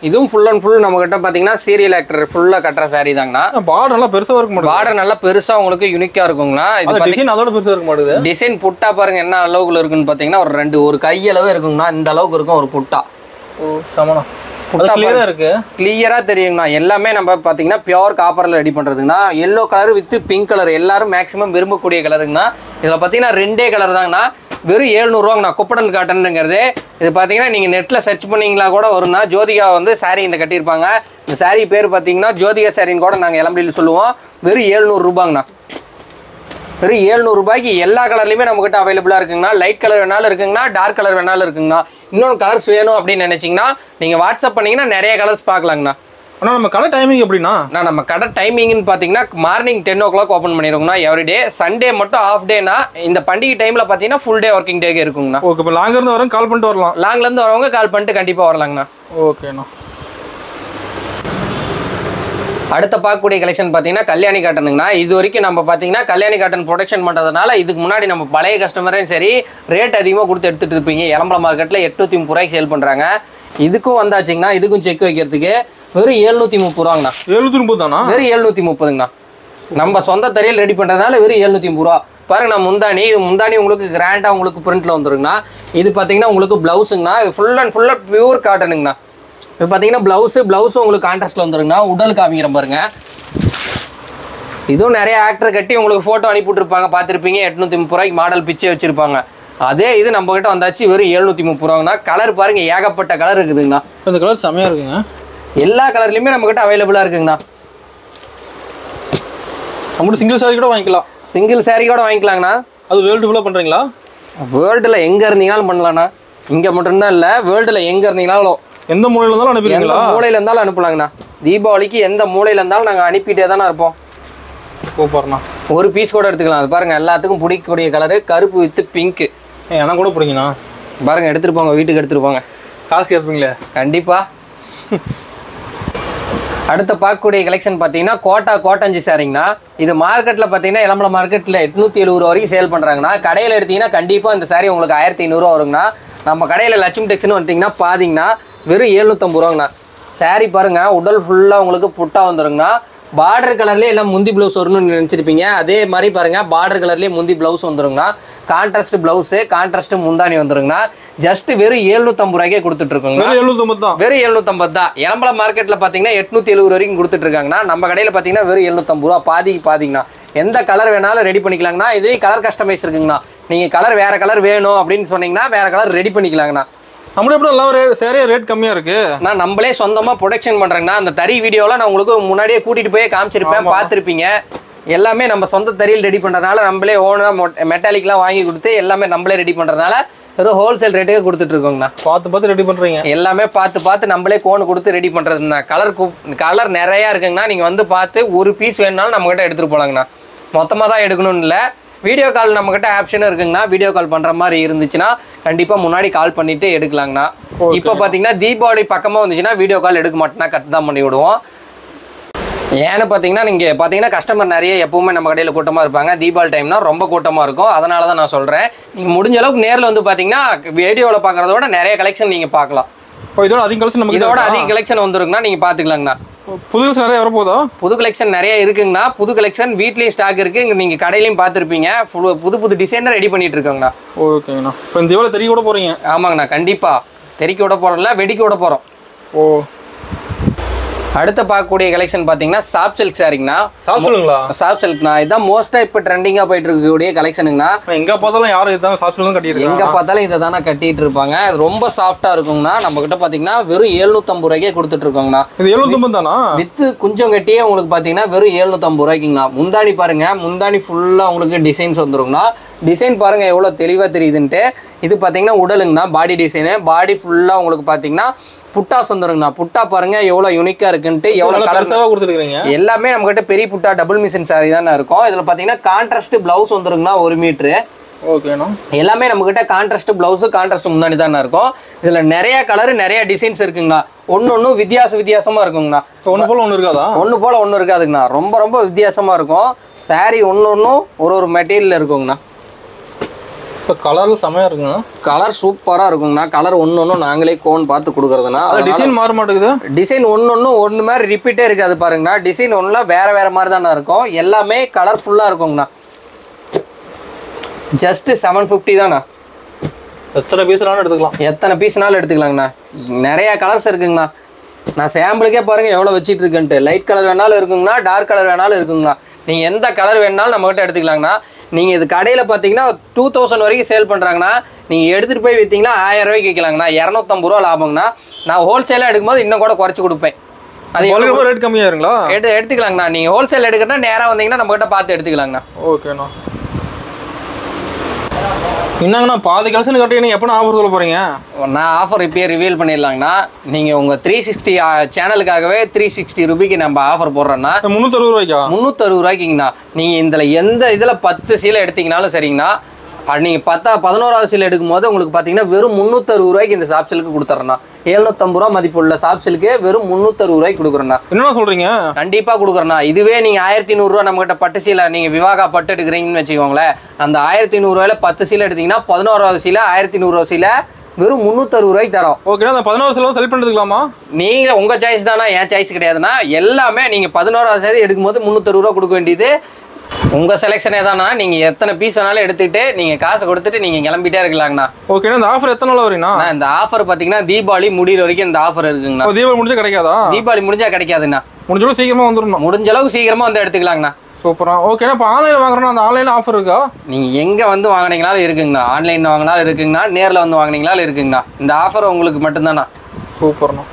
இதுவும் ஃபுல் அண்ட் ஃபுல் நம்மக்கிட்ட பார்த்தீங்கன்னா சீரியல் ஆக்டர் ஃபுல்லாக கட்டுற saree தாங்கண்ணா பார்டர் நல்லா பெருசா இருக்க மாட்டேங்குது பார்டர் நல்லா பெருசாக உங்களுக்கு யூனிக்காக இருக்குங்கண்ணா இது அந்த டிசைன் அதோட பெருசா இருக்க மாட்டேங்குது டிசைன் புட்டா பாருங்க என்ன அளவுக்குள்ள இருக்குன்னு பார்த்தீங்கன்னா ஒரு ரெண்டு ஒரு கையளவு இருக்குங்கண்ணா இந்த அளவுக்கு இருக்கும் ஒரு புட்டா ஓ சமணம் அது கிளியரா இருக்கு கிளியராக தெரியுங்கண்ணா எல்லாமே நம்ம பார்த்தீங்கன்னா பியோர் காப்பரில் ரெடி பண்ணுறதுங்கண்ணா yellow colour with pink colour எல்லாரும் மேக்ஸிமம் விரும்பக்கூடிய கலருங்கண்ணா இதில் பார்த்தீங்கன்னா ரெண்டே கலர் தாங்கண்ணா வெறும் ஏழ்நூறுவாங்கண்ணா குப்படன் காட்டனுங்கிறது இது பார்த்தீங்கன்னா நீங்கள் நெட்டில் சர்ச் பண்ணீங்களா கூட வரும்னா ஜோதிகா வந்து saree இந்த கட்டியிருப்பாங்க இந்த saree பேர் பார்த்தீங்கன்னா ஜோதிகா சாரின்னு கூட நாங்கள் இளம்பியில் சொல்லுவோம் வெறும் ஏழ்நூறு ரூபாங்கண்ணா வெறும் ஏழ்நூறு ரூபாய்க்கு எல்லா கலர்லையுமே நம்மகிட்ட அவைலபிளாக இருக்குங்கண்ணா லைட் கலர் வேணாலும் இருக்குங்கண்ணா டார்க் கலர் வேணாலும் இருக்குங்கண்ணா இன்னொன்று கலர்ஸ் வேணும் அப்படின்னு நினச்சிங்கன்னா நீங்கள் வாட்ஸ்அப் பண்ணீங்கன்னா நிறைய கலர்ஸ் பார்க்கலாங்கண்ணா ஆனா நம்ம கடை டைமிங் எப்படின்னா நான் நம்ம கடை டைமிங்னு பார்த்தீங்கன்னா morning ten o'clock open பண்ணிடுவோங்கண்ணா எவ்ரிடே சண்டே மட்டும் ஆஃப் டேனா இந்த பண்டிகை டைமில் பார்த்தீங்கன்னா ஃபுல் டே ஒர்க்கிங் டேக்கு இருக்குங்கண்ணா ஓகே இப்போ லாங்க இருந்து வரேன் கால் பண்ணிட்டு வரலாம் லாங்லேருந்து வரவங்க கால் பண்ணிட்டு கண்டிப்பாக வரலாங்கண்ணா ஓகேண்ணா அடுத்த பார்க்கக்கூடிய கலெக்ஷன் பார்த்தீங்கன்னா கல்யாணி காட்டனுங்கண்ணா இது வரைக்கும் நம்ம பார்த்தீங்கன்னா கல்யாணி காட்டன் ப்ரொடக்ஷன் பண்ணுறதுனால இதுக்கு முன்னாடி நம்ம பழைய கஸ்டமரையும் சரி ரேட் அதிகமாக கொடுத்து எடுத்துகிட்டு இருப்பீங்க இளம்பல மார்க்கெட்டில் எட்நூற்றி முப்பது ரூபாய்க்கு சேல் பண்ணுறாங்க இதுக்கும் வந்தாச்சுங்கண்ணா இதுக்கும் செக் வைக்கிறதுக்கு வெறும் எழுநூற்றி முப்பது ரூபாங்கண்ணா எழுநூத்தி முப்பது தானா வெறும் எழுநூற்றி முப்பதுங்கண்ணா நம்ம சொந்த தறியல் ரெடி பண்ணுறதுனால வெறும் எழுநூற்றி முப்பது ரூபா பாருங்க நான் முந்தானி இது முந்தானி உங்களுக்கு கிராண்டாக உங்களுக்கு பிரிண்ட்டில் வந்துருங்கண்ணா இது பார்த்தீங்கன்னா உங்களுக்கு ப்ளவுஸுங்கண்ணா இது ஃபுல் அண்ட் ஃபுல்லாக பியூர் காட்டனுங்கண்ணா இது பார்த்தீங்கன்னா ப்ளவுஸு ப்ளவுஸும் உங்களுக்கு கான்ட்ராஸ்ட்டில் வந்துருங்கண்ணா உடல் காமிக்கிறேன் பாருங்க இதுவும் நிறைய ஆக்டர் கட்டி உங்களுக்கு ஃபோட்டோ அனுப்பிவிட்ருப்பாங்க பார்த்துருப்பீங்க எட்நூற்றி முப்பது ரூபாய்க்கு மாடல் பிச்சை வச்சுருப்பாங்க அதே இது நம்ம கிட்ட வந்தாச்சு வெறும் எழுநூற்றி முப்பது ரூபாங்கண்ணா கலர் பாருங்க ஏகப்பட்ட கலர் இருக்குதுங்கண்ணா இந்த கலர் செமையா இருக்குங்க எல்லா கலர்லையுமே நம்மக்கிட்ட அவைலபிளாக இருக்குங்கண்ணா நம்மகிட்ட சிங்கிள் சாரி கூட வாங்கிக்கலாம் சிங்கிள் saree கூட வாங்கிக்கலாங்கண்ணா அது வேர்ல்டு ஃபுல்லாக பண்றீங்களா வேர்ல்டில் எங்கே இருந்தீங்கனாலும் பண்ணலாண்ணா இங்கே மட்டும்தான் இல்லை வேர்ல்டில் எங்கே இருந்தீங்கனாலும் எந்த மூலையில இருந்தாலும் எந்த அனுப்பிடுவீங்களா மூலையில் இருந்தாலும் அனுப்பலாங்கண்ணா தீபாவளிக்கு எந்த மூலையில் இருந்தாலும் நாங்கள் அனுப்பிட்டே தானே இருப்போம் சூப்பர்ண்ணா ஒரு பீஸ் கூட எடுத்துக்கலாம் அது பாருங்கள் எல்லாத்துக்கும் பிடிக்கக்கூடிய கலரு கருப்பு வித்து பிங்க்கு ஏ எனக்கு கூட பிடிங்கண்ணா பாருங்கள் எடுத்துகிட்டு போங்க வீட்டுக்கு எடுத்துகிட்டு போங்க காசு கேட்பீங்களே கண்டிப்பாக அடுத்த பார்க்கக்கூடிய கலெக்ஷன் பார்த்தீங்கன்னா கோட்டா கோட்டஞ்சி சாரிங்கண்ணா இது மார்க்கெட்டில் பார்த்தீங்கன்னா இளம்பல மார்க்கெட்டில் எட்நூற்றி எழுபது ரூபா வரைக்கும் சேல் பண்ணுறாங்கண்ணா கடையில் எடுத்தீங்கன்னா கண்டிப்பாக இந்த சாரி உங்களுக்கு ஆயிரத்தி ஐநூறுரூவா வருங்கண்ணா நம்ம கடையில் லட்சுமி டெக்ஸ்னு வந்துட்டிங்கன்னா பாதிங்கண்ணா வெறும் எழுநூற்றம்பது ரூபாங்கண்ணா சாரி பாருங்கள் உடல் ஃபுல்லாக உங்களுக்கு புட்டா வந்துருங்கண்ணா பார்டர் கலர்லேயே எல்லாம் முந்தி ப்ளவுஸ் வரணும்னு நினச்சிருப்பீங்க அதே மாதிரி பாருங்கள் பார்டர் கலர்லேயே முந்தி ப்ளவுஸ் வந்துருங்கண்ணா கான்ட்ராஸ்ட் ப்ளவுஸு கான்ட்ராஸ்ட் முந்தானி வந்துருங்கண்ணா ஜஸ்ட் வெறும் எழுநூற்றம்பது ரூபாய்க்கே கொடுத்துட்ருக்கோங்க வெறும் எழுநூத்தொம்பது தான் வெறும் எழுநூத்தம்பது தான் இளம்பலம் மார்க்கெட்டில் பார்த்தீங்கன்னா எட்நூத்தி எழுபது வரைக்கும் கொடுத்துட்டு இருக்காங்கண்ணா நம்ம கடையில் பார்த்தீங்கன்னா வெறும் எழுநூத்தம்பது ரூபா பாதிக்கு பாதிங்கண்ணா எந்த கலர் வேணாலும் ரெடி பண்ணிக்கலாங்கண்ணா இதுலேயும் கலர் கஸ்டமைஸ் இருக்குங்கண்ணா நீங்கள் கலர் வேறு கலர் வேணும் அப்படின்னு சொன்னீங்கன்னா வேறு கலர் ரெடி பண்ணிக்கலாங்கண்ணா நம்மளே எப்படி எல்லாம் ரேட் சேரே ரேட் கம்மியா இருக்கு நான் நம்மளே சொந்தமாக ப்ரொடக்ஷன் பண்ணுறேங்கண்ணா அந்த தறி வீடியோலாம் நான் உங்களுக்கு முன்னாடியே கூட்டிகிட்டு போய் காமிச்சிருப்பேன் பார்த்துருப்பீங்க எல்லாமே நம்ம சொந்த தறியில் ரெடி பண்ணுறதுனால நம்மளே ஓனாக மெட்டாலிக்லாம் வாங்கி கொடுத்து எல்லாமே நம்மளே ரெடி பண்ணுறதுனால வெறும் ஹோல்சேல் ரேட்டுக்கு கொடுத்துட்டு இருக்கோங்கண்ணா பார்த்து பார்த்து ரெடி பண்றீங்க எல்லாமே பார்த்து பார்த்து நம்மளே கோன் கொடுத்து ரெடி பண்ணுறதுண்ணா கலர் கலர் நிறையா இருக்குங்கண்ணா நீங்கள் வந்து பார்த்து ஒரு பீஸ் வேணுனாலும் நம்மக்கிட்ட எடுத்துகிட்டு போகலாங்கண்ணா மொத்தமாக தான் எடுக்கணும்னு இல்லை வீடியோ கால் நம்மக்கிட்ட ஆப்ஷனும் இருக்குங்கண்ணா வீடியோ கால் பண்ணுற மாதிரி இருந்துச்சுன்னா கண்டிப்பாக முன்னாடி கால் பண்ணிவிட்டு எடுக்கலாங்கண்ணா இப்போ பார்த்தீங்கன்னா தீபாவளி பக்கமாக வந்துச்சுன்னா வீடியோ கால் எடுக்க மாட்டேன்னா கட் தான் பண்ணி விடுவோம் ஏன்னு பார்த்தீங்கன்னா நீங்கள் பார்த்தீங்கன்னா கஸ்டமர் நிறைய எப்பவுமே நம்ம கடையில் கூட்டமாக இருப்பாங்க தீபாவளி டைம்னா ரொம்ப கூட்டமாக இருக்கும் அதனால தான் நான் சொல்கிறேன் நீங்கள் முடிஞ்ச அளவுக்கு நேரில் வந்து பார்த்தீங்கன்னா வீடியோவில் பார்க்குறத விட நிறைய கலெக்ஷன் நீங்கள் பார்க்கலாம் ஓ இதோட அதிக கலெக்ஷன் நம்ம இதோட அதிக கலெக்ஷன் வந்துருக்குன்னா நீங்கள் பார்த்துக்கலாங்கண்ணா புது கலெக்ஷன் நிறைய வரப்போதா புது கலெக்ஷன் நிறைய இருக்குங்கண்ணா புது கலெக்ஷன் வீட்லேயும் ஸ்டாக் இருக்குது இங்கே நீங்கள் கடையிலையும் பார்த்துருப்பீங்க ஃபுல் புது புது டிசைன் ரெடி பண்ணிட்டு இருக்கோங்கண்ணா ஓகேங்கண்ணா இப்போ இந்த எவ்வளோ தெரிய கூட போறீங்க ஆமாங்கண்ணா கண்டிப்பாக தெறிக்க விட போகிறோம்ல வெடிக்க விட போகிறோம் ஓ அடுத்த பார்க்கக்கூடிய கலெக்ஷன் பார்த்தீங்கன்னா சாப் சில்க் சாரிங்கண்ணா சாப்பிடுங்களா சாப் சில்க்ண்ணா இதுதான் மோஸ்ட்டாக இப்போ ட்ரெண்டிங்காக போயிட்டு இருக்கக்கூடிய கலெக்ஷனுங்கண்ணா எங்க பார்த்தாலும் யாரும் இதுதான் சாப்பிட்டு தான் கட்டியிருக்காங்க எங்கே பார்த்தாலும் இதை தானே கட்டிட்டு இருப்பாங்க அது ரொம்ப சாஃப்டாக இருக்குங்கண்ணா நம்மக்கிட்ட பார்த்தீங்கன்னா வெறும் எழுநூற்றம்பது ரூபாய்க்கே கொடுத்துட்டு இருக்கோங்கண்ணா இது எழுநூத்தொம்பது தானா வித்து குஞ்சம் கட்டியே உங்களுக்கு பார்த்தீங்கன்னா வெறும் எழுநூற்றம்பது ரூபாய்க்குங்கண்ணா முந்தாணி பாருங்க முந்தாணி ஃபுல்லாக உங்களுக்கு டிசைன்ஸ் வந்துருங்கண்ணா டிசைன் பாருங்க எவ்வளோ தெளிவாக தெரியுதுன்ட்டு இது பார்த்தீங்கன்னா உடலுங்கண்ணா பாடி டிசைனு பாடி ஃபுல்லாக உங்களுக்கு பார்த்தீங்கன்னா புட்டாஸ் வந்துருங்கண்ணா புட்டா பாருங்க எவ்வளோ யூனிக்காக இருக்குன்ட்டு எவ்வளோ நல்லா கலர் பெருசாக கொடுத்துருக்கீங்க எல்லாமே நம்மகிட்ட பெரிய புட்டா டபுள் மிஷின் சாரி தானே இருக்கும் இதில் பார்த்தீங்கன்னா கான்ட்ராஸ்ட் ப்ளவுஸ் வந்துருங்கண்ணா ஒரு மீட்ரு ஓகேண்ணா எல்லாமே நம்மக்கிட்ட கான்ட்ராஸ்ட் ப்ளவுஸு கான்ட்ராஸ்ட் முன்னாடி தானே இருக்கும் இதில் நிறைய கலர் நிறைய டிசைன்ஸ் இருக்குங்கண்ணா ஒன்று ஒன்றும் வித்தியாச வித்தியாசமாக இருக்குங்கண்ணா ஒன்று போல் ஒன்று இருக்காதா ஒன்று போல் ஒன்று இருக்காதுங்கண்ணா ரொம்ப ரொம்ப வித்தியாசமாக இருக்கும் saree ஒன்று ஒன்றும் ஒரு ஒரு மெட்டீரியல் இருக்குங்கண்ணா இப்போ கலர் செமையாக இருக்குங்க கலர் சூப்பராக இருக்குங்கண்ணா கலர் ஒன்று ஒன்றும் நாங்களே கோன் பார்த்து கொடுக்குறதுனா அது டிசைன் மாற மாட்டேங்குது டிசைன் ஒன்று ஒன்று ஒன்று மாதிரி ரிப்பீட்டே இருக்காது பாருங்கண்ணா டிசைன் ஒன்றுலாம் வேறு வேறு மாதிரி தானே இருக்கும் எல்லாமே கலர்ஃபுல்லாக இருக்குங்கண்ணா ஜஸ்ட்டு செவன் ஃபிஃப்டி தாண்ணா எத்தனை பீஸ்னாலும் எடுத்துக்கலாம் எத்தனை பீஸ்னாலும் எடுத்துக்கலாங்கண்ணா நிறையா கலர்ஸ் இருக்குங்கண்ணா நான் சாம்பிளுக்கே பாருங்கள் எவ்வளோ வச்சிட்டு இருக்கேன்ட்டு லைட் கலர் வேணாலும் இருக்குங்கண்ணா டார்க் கலர் வேணாலும் இருக்குங்கண்ணா நீங்கள் எந்த கலர் வேணாலும் நம்மகிட்ட எடுத்துக்கலாங்கண்ணா நீங்கள் இது கடையில் பார்த்தீங்கன்னா டூ தௌசண்ட் வரைக்கும் சேல் பண்ணுறாங்கண்ணா நீங்கள் எடுத்துகிட்டு போய் விற்றீங்கன்னா ஆயிரம் ரூபாய்க்கு விற்கலாங்கண்ணா இரநூத்தம்பது ரூபா லாபங்கண்ணா நான் ஹோல்சேலாக எடுக்கும்போது இன்னும் கூட குறைச்சி கொடுப்பேன் அது குவாலிட்டி ரேட் கம்மியாயிருங்களா எடுத்து எடுத்துக்கலாங்கண்ணா நீங்கள் ஹோல்சேல் எடுக்கிறனா நேராக வந்தீங்கன்னா நம்மகிட்ட பார்த்து எடுத்துக்கலாங்கண்ணா ஓகேண்ணா என்னங்கண்ணா பாதி கலெக்ஷன் கட்டி நீங்கள் எப்போ ஆஃபர் சொல்ல போகிறீங்க நான் ஆஃபர் இப்பயே ரிவீல் பண்ணிடலாங்கண்ணா நீங்கள் உங்கள் த்ரீ சிக்ஸ்டி சேனலுக்காகவே த்ரீ சிக்ஸ்டி ருபிக்கு நம்ம ஆஃபர் போடுறோன்னா முந்நூற்றறுபது ரூபாய்க்கா முந்நூற்றறுபது ரூபாய்க்குங்கண்ணா நீங்கள் இதில் எந்த இதில் பத்து சீலை எடுத்தீங்கனாலும் சரிங்கண்ணா அது நீங்கள் பத்தா பதினோராவது சீலை எடுக்கும்போது உங்களுக்கு பார்த்தீங்கன்னா வெறும் முந்நூற்றறுபது ரூபாய்க்கு இந்த சாப் சில்க்கு கொடுத்துட்றேண்ணா எழுநூத்தம்பது ரூபா மதிப்புள்ள சாப் சில்க்கு வெறும் முந்நூற்றறுபது ரூபாய்க்கு கொடுக்குறேண்ணா என்னண்ணா சொல்கிறீங்க கண்டிப்பாக கொடுக்குறேண்ணா இதுவே நீங்கள் ஆயிரத்தி நூறுரூவா நம்மகிட்ட பட்டு சீலை நீங்கள் விவாகா பட்டு எடுக்கிறீங்கன்னு வச்சுக்கோங்களேன் அந்த ஆயிரத்தி நூறுரூவாயில் பத்து சீலை எடுத்தீங்கன்னா பதினோராவது சீலை ஆயிரத்தி நூறுரூவா சீலை வெறும் முந்நூற்றறுபது ரூபாய்க்கு தரோம் ஓகேண்ணா அந்த பதினோரு செலவு செல் பண்ணிட்டுக்கலாமா நீங்கள் உங்கள் சாய்ஸ் தானா என் சாய்ஸ் கிடையாதுண்ணா எல்லாமே நீங்கள் பதினோராவது தேதி எடுக்கும்போது முந்நூற்றறுபது ரூபா கொடுக்க வேண்டியது உங்கள் செலெக்ஷனே தானா நீங்கள் எத்தனை பீஸ் வேணாலும் எடுத்துக்கிட்டு நீங்கள் காசை கொடுத்துட்டு நீங்கள் கிளம்பிட்டே இருக்கலாங்கண்ணா ஓகேண்ணா இந்த ஆஃபர் எத்தனை நாள் வரீங்கண்ணா அண்ணா, இந்த ஆஃபர் பார்த்தீங்கன்னா தீபாவளி முடிகிற வரைக்கும் இந்த ஆஃபர் இருக்குங்கண்ணா இப்போ தீபாவளி முடிஞ்சா கிடைக்காதா தீபாவளி முடிஞ்சா கிடைக்காதுண்ணா முடிஞ்சளவு சீக்கிரமாக வந்துடணும் முடிஞ்ச அளவுக்கு சீக்கிரமாக வந்து எடுத்துக்கலாங்கண்ணா சூப்பரா ஓகேண்ணா இப்போ ஆன்லைனில் வாங்குறோன்னா அந்த ஆன்லைனில் ஆஃபர் இருக்கா நீங்கள் எங்கே வந்து வாங்குனீங்கனாலும் இருக்குங்கண்ணா ஆன்லைனில் வாங்கினாலும் இருக்குங்கண்ணா நேரில் வந்து வாங்குனீங்கனாலும் இருக்குங்கண்ணா இந்த ஆஃபர் உங்களுக்கு மட்டும்தாண்ணா சூப்பர்ண்ணா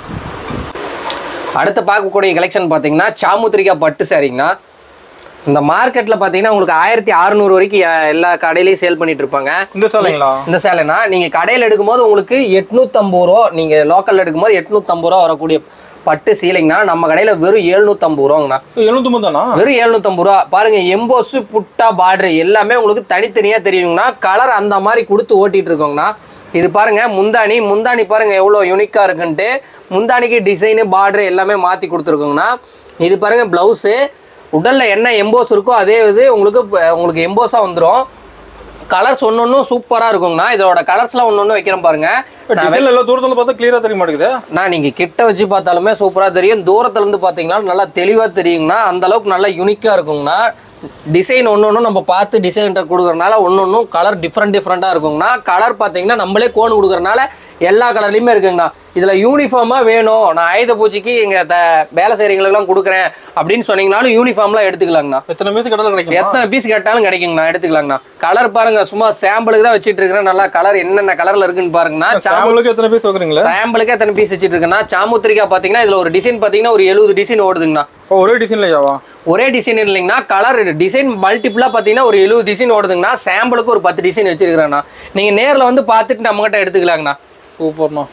அடுத்து பார்க்கக்கூடிய கலெக்ஷன் பார்த்தீங்கன்னா சாமுத்திரிக்கா பட்டு சாரிங்கண்ணா இந்த மார்க்கெட்டில் பார்த்தீங்கன்னா உங்களுக்கு ஆயிரத்தி அறுநூறு வரைக்கும் எ- எல்லா கடையிலையும் சேல் பண்ணிட்டு இருப்பாங்க இந்த சேலைங்களா இந்த சேலைனா நீங்கள் கடையில் எடுக்கும்போது உங்களுக்கு எட்நூற்றம்பது ரூபா நீங்கள் லோக்கலில் எடுக்கும்போது எட்நூற்றம்பது ரூபா வரக்கூடிய பட்டு சீலைங்கண்ணா நம்ம கடையில் வெறும் எழுநூற்றம்பது ரூபாங்கண்ணா எழுநூத்தொம்பது தானா வெறும் எழுநூத்தம்பது ரூபா பாருங்க எம்போஸ் புட்டா பார்டர் எல்லாமே உங்களுக்கு தனித்தனியா தெரியுங்கண்ணா கலர் அந்த மாதிரி கொடுத்து ஓட்டிட்டு இருக்கோங்கண்ணா இது பாருங்க முந்தானி முந்தானி பாருங்க எவ்வளோ யூனிக்கா இருக்குன்ட்டு முந்தானிக்கு டிசைனு பார்டர் எல்லாமே மாத்தி கொடுத்துருக்கோங்கண்ணா இது பாருங்க பிளவுஸு உடல்ல என்ன எம்போஸ் இருக்கோ அதே இது உங்களுக்கு ப- உங்களுக்கு எம்போஸா வந்துடும் கலர்ஸ் ஒன்று ஒன்றும் சூப்பராக இருக்குங்கண்ணா இதோட கலர்ஸ்லாம் ஒன்று ஒன்று வைக்கிறேன் பாருங்க டிசைன் எல்லாம் தூரத்துல பார்த்தா கிளியரா தெரிய மாட்டேங்குது நான் நீங்கள் கிட்ட வச்சு பார்த்தாலுமே சூப்பராக தெரியும் தூரத்துல இருந்து பார்த்தீங்கன்னா நல்லா தெளிவாக தெரியுங்கண்ணா அந்த அளவுக்கு நல்லா யூனிக்காக இருக்குங்கண்ணா டிசைன் ஒன்று ஒன்றும் நம்ம பார்த்து டிசைன்கிட்ட கொடுக்குறனால ஒன்று ஒன்றும் கலர் டிஃப்ரெண்ட் டிஃப்ரெண்ட்டாக இருக்குங்கண்ணா கலர் பார்த்தீங்கன்னா நம்மளே கோன் கொடுக்குறனால எல்லா கலர்லையுமே இருக்குங்கண்ணா இதில் யூனிஃபார்மாக வேணும் நான் ஆயுத பூஜைக்கு எங்கள் த வேலை செய்கிறவங்களுக்குலாம் கொடுக்குறேன் அப்படின்னு சொன்னீங்கனாலும் யூனிஃபார்ம்லாம் எடுத்துக்கலாங்கண்ணா எத்தனை மீது கடலை கிடைக்கும் எத்தனை பீஸ் கேட்டாலும் கிடைக்குங்கண்ணா எடுத்துக்கலாங்கண்ணா கலர் பாருங்க சும்மா சாம்பிளுக்கு தான் வச்சுட்டு இருக்கிறேன் நல்லா கலர் என்னென்ன கலரில் இருக்குன்னு பாருங்கண்ணா சாம்பலுக்கு எத்தனை பீஸ் வைக்கிறீங்களா சாம்பிளுக்கு எத்தனை பீஸ் வச்சுட்டு இருக்கேன்னா சாமுத்திரிக்கா பார்த்தீங்கன்னா இதில் ஒரு டிசைன் பார்த்தீங்கன்னா ஒரு எழுபது டிசைன் ஓடுதுங்கண்ணா ஓ ஒரே டிசைன்லையாவா ஒரே டிசைன் இல்லைங்கண்ணா கலர் டிசைன் மல்டிப்புளாக பார்த்தீங்கன்னா ஒரு எழுபது டிசைன் ஓடுதுங்கண்ணா சாம்பிளுக்கு ஒரு பத்து டிசைன் வச்சிருக்கிறேண்ணா நீங்கள் நேரில் வந்து பார்த்துட்டு நம்மகிட்ட எடுத்துக்கலாங்கண்ணா சூப்பர்ண்ணா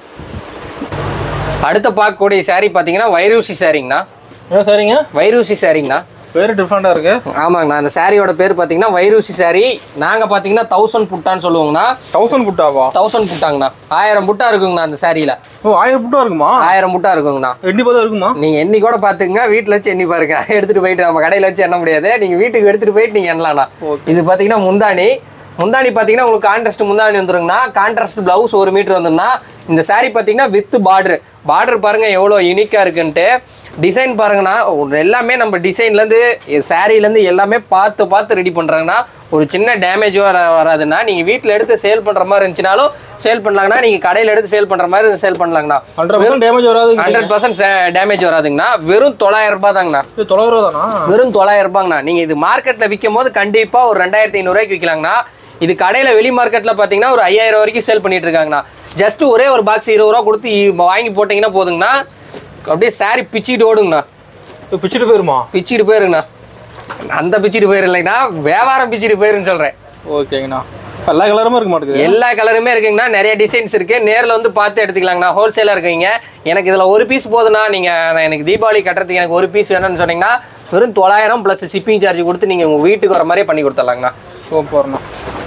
அடுத்த பார்க்கக்கூடிய saree பார்த்தீங்கன்னா வைரூசி சாரிங்கண்ணா ஏன் சரிங்க வைரூசி சாரிங்கண்ணா பேர் டிஃப்ரெண்டாக இருக்கு ஆமாங்கண்ணா அந்த சாரியோட பேர் பார்த்தீங்கன்னா வைரூசி saree நாங்கள் பார்த்தீங்கன்னா தௌசண்ட் புட்டான்னு சொல்லுவோங்கண்ணா தௌசண்ட் புட்டாவா தௌசண்ட் புட்டாங்கண்ணா ஆயிரம் புட்டா இருக்குங்கண்ணா அந்த சாரியில் ஓ ஆயிரம் புட்டா இருக்குமா ஆயிரம் புட்டா இருக்குங்கண்ணா எண்டி பார்த்தா இருக்குமா நீங்க எண்ணி கூட பாத்துங்க வீட்ல வச்சு எண்ணி பாருங்க எடுத்துட்டு போயிட்டு நம்ம கடையில வச்சு எண்ண முடியாது நீங்க வீட்டுக்கு எடுத்துட்டு போயிட்டு நீங்க எண்ணலாம்ண்ணா இது பாத்தீங்கன்னா முந்தானி முந்தானி பாத்தீங்கன்னா உங்களுக்கு கான்ட்ராஸ்ட் முந்தானி வந்துருங்கண்ணா கான்ட்ராஸ்ட் பிளவுஸ் ஒரு மீட்டர் வந்துருன்னா இந்த saree பாத்தீங்கன்னா வித் பார்டர் பார்டர் பாருங்க எவ்வளோ யூனிக்கா இருக்குன்ட்டு டிசைன் பாருங்கண்ணா ஒரு எல்லாமே நம்ம டிசைன்லேருந்து சாரீலேருந்து எல்லாமே பார்த்து பார்த்து ரெடி பண்ணுறாங்கண்ணா ஒரு சின்ன டேமேஜ் வர வராதுண்ணா நீங்கள் வீட்டில் எடுத்து சேல் பண்ணுற மாதிரி இருந்துச்சுனாலும் சேல் பண்ணலாங்கண்ணா நீங்கள் கடையில் எடுத்து சேல் பண்ணுற மாதிரி சேல் பண்ணலாங்கண்ணா ஹண்ட்ரட் பர்சன்ட் டேமேஜ் வராது ஹண்ட்ரட் பர்சன்ட் டேமேஜ் வராதுங்கண்ணா வெறும் தொள்ளாயிரம் ரூபாய் தாங்கண்ணா இது தொள்ளாயிரம் ரூபா தானா வெறும் தொள்ளாயிரம் ரூபாங்கண்ணா நீங்கள் இது மார்க்கெட்டில் விற்கும் போது கண்டிப்பாக ஒரு ரெண்டாயிரத்தி ஐநூறுரூவாய்க்கு விற்கலாங்கண்ணா இது கடையில் வெளி மார்க்கெட்டில் பார்த்தீங்கன்னா ஒரு ஐயாயிரம் வரைக்கும் சேல் பண்ணிட்டு இருக்காங்கண்ணா ஜஸ்ட் ஒரே ஒரு பாக்ஸ் இருபது ரூபா கொடுத்து இ- வாங்கி போட்டிங்கன்னா போதுங்கண்ணா அப்படியே saree பிச்சிட்டு ஓடுங்கண்ணா இது பிச்சுட்டு போயிருமா பிச்சிட்டு போயிருங்கண்ணா அந்த பிச்சிட்டு போயிரு இல்லைங்கண்ணா வியாபாரம் பிச்சிட்டு போயிருன்னு சொல்கிறேன் ஓகேங்கண்ணா எல்லா கலருமே இருக்க மாட்டேங்குது எல்லா கலருமே இருக்குங்கண்ணா நிறைய டிசைன்ஸ் இருக்கு நேரில் வந்து பார்த்து எடுத்துக்கலாங்கண்ணா ஹோல்சேலாக இருக்கீங்க எனக்கு இதில் ஒரு பீஸ் போதுண்ணா நீங்கள் எனக்கு தீபாவளி கட்டுறதுக்கு எனக்கு ஒரு பீஸ் வேணும்னு சொன்னீங்கன்னா வெறும் தொள்ளாயிரம் ப்ளஸ் ஷிப்பிங் சார்ஜ் கொடுத்து நீங்கள் உங்கள் வீட்டுக்கு வர மாதிரியே பண்ணி கொடுத்துடலாங்கண்ணா சூப்பர்ண்ணா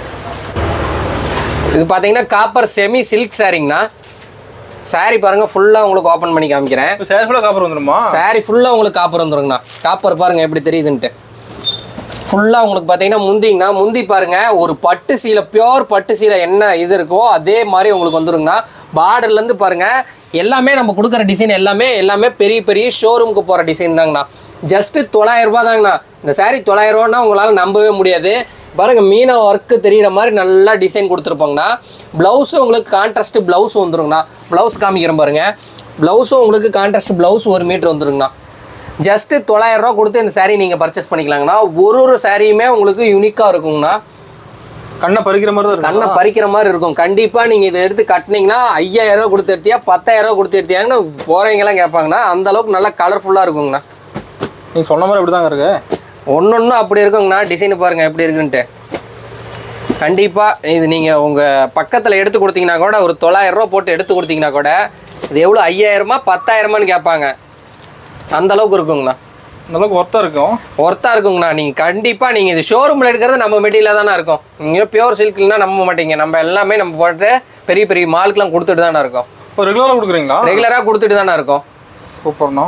இது பார்த்தீங்கன்னா காப்பர் செமி சில்க் சாரிங்கண்ணா saree பாருங்கள் ஃபுல்லாக உங்களுக்கு ஓப்பன் பண்ணி காமிக்கிறேன் இப்போ சேர் ஃபுல்லாக காப்பர் வந்துடுமா saree ஃபுல்லாக உங்களுக்கு காப்பர் வந்துருங்கண்ணா காப்பர் பாருங்கள் எப்படி தெரியுதுன்ட்டு ஃபுல்லாக உங்களுக்கு பார்த்தீங்கன்னா முந்திங்கன்னா முந்தி பாருங்க ஒரு பட்டு சீலை பியோர் பட்டு சீலை என்ன இது இருக்கோ அதே மாதிரி உங்களுக்கு வந்துருங்கண்ணா பார்டர்லேருந்து பாருங்க எல்லாமே நம்ம கொடுக்குற டிசைன் எல்லாமே எல்லாமே பெரிய பெரிய ஷோரூமுக்கு போகிற டிசைன் தாங்கண்ணா ஜஸ்ட்டு தொள்ளாயிரம் ரூபாய் தாங்கண்ணா இந்த saree தொள்ளாயிரம் ரூபான்னா உங்களால் நம்பவே முடியாது பாருங்க மீனா ஒர்க்கு தெரியிற மாதிரி நல்லா டிசைன் கொடுத்துருப்பாங்கண்ணா ப்ளவுஸும் உங்களுக்கு கான்ட்ராஸ்ட் ப்ளவுஸ் வந்துருங்கண்ணா ப்ளவுஸ் காமிக்கிறேன் பாருங்க ப்ளவுஸும் உங்களுக்கு கான்ட்ராஸ்ட் ப்ளவுஸ் ஒரு மீட்டர் வந்துருங்கண்ணா ஜஸ்ட்டு தொள்ளாயிரம் ரூபா கொடுத்து இந்த saree நீங்கள் பர்ச்சேஸ் பண்ணிக்கலாங்கண்ணா ஒரு ஒரு சாரியுமே உங்களுக்கு யூனிக்காக இருக்குங்கண்ணா கண்ணை பறிக்கிற மாதிரி தான் கண்ணை இருக்கு பறிக்கிற மாதிரி இருக்கும் கண்டிப்பாக நீங்கள் இதை எடுத்து கட்டினீங்கன்னா ஐயாயிரம் ரூபா கொடுத்து எடுத்தியா பத்தாயிரம் ரூபா கொடுத்து எடுத்தியாங்கன்னு போகிறவங்கலாம் கேட்பாங்கண்ணா அந்த அளவுக்கு நல்லா கலர்ஃபுல்லாக இருக்குங்கண்ணா நீங்க சொன்ன மாதிரி இப்படி தாங்க இருக்கு ஒன்று ஒன்றும் அப்படி இருக்குங்கண்ணா டிசைன் பாருங்கள் எப்படி இருக்குன்ட்டு கண்டிப்பாக இது நீங்கள் உங்கள் பக்கத்தில் எடுத்து கொடுத்தீங்கன்னா கூட ஒரு தொள்ளாயிரம் ரூபா போட்டு எடுத்து கொடுத்தீங்கன்னா கூட இது எவ்வளோ ஐயாயிரமா பத்தாயிரமான்னு கேட்பாங்க அந்த அளவுக்கு இருக்குங்கண்ணா இந்த அளவுக்கு ஒர்த்தா இருக்கும் ஒர்த்தாக இருக்குங்கண்ணா நீங்கள் கண்டிப்பாக நீங்கள் இது ஷோரூமில் எடுக்கிறது நம்ம மெட்டீரியலாக தானே இருக்கும் நீங்கள் பியூர் சில்க்னா நம்ப மாட்டீங்க நம்ம எல்லாமே நம்ம போட்டு பெரிய பெரிய மால்க்கெலாம் கொடுத்துட்டு தானே இருக்கோம் இப்போ ரெகுலராக கொடுக்குறீங்களா ரெகுலராக கொடுத்துட்டு தானே இருக்கோம் சூப்பர்ண்ணா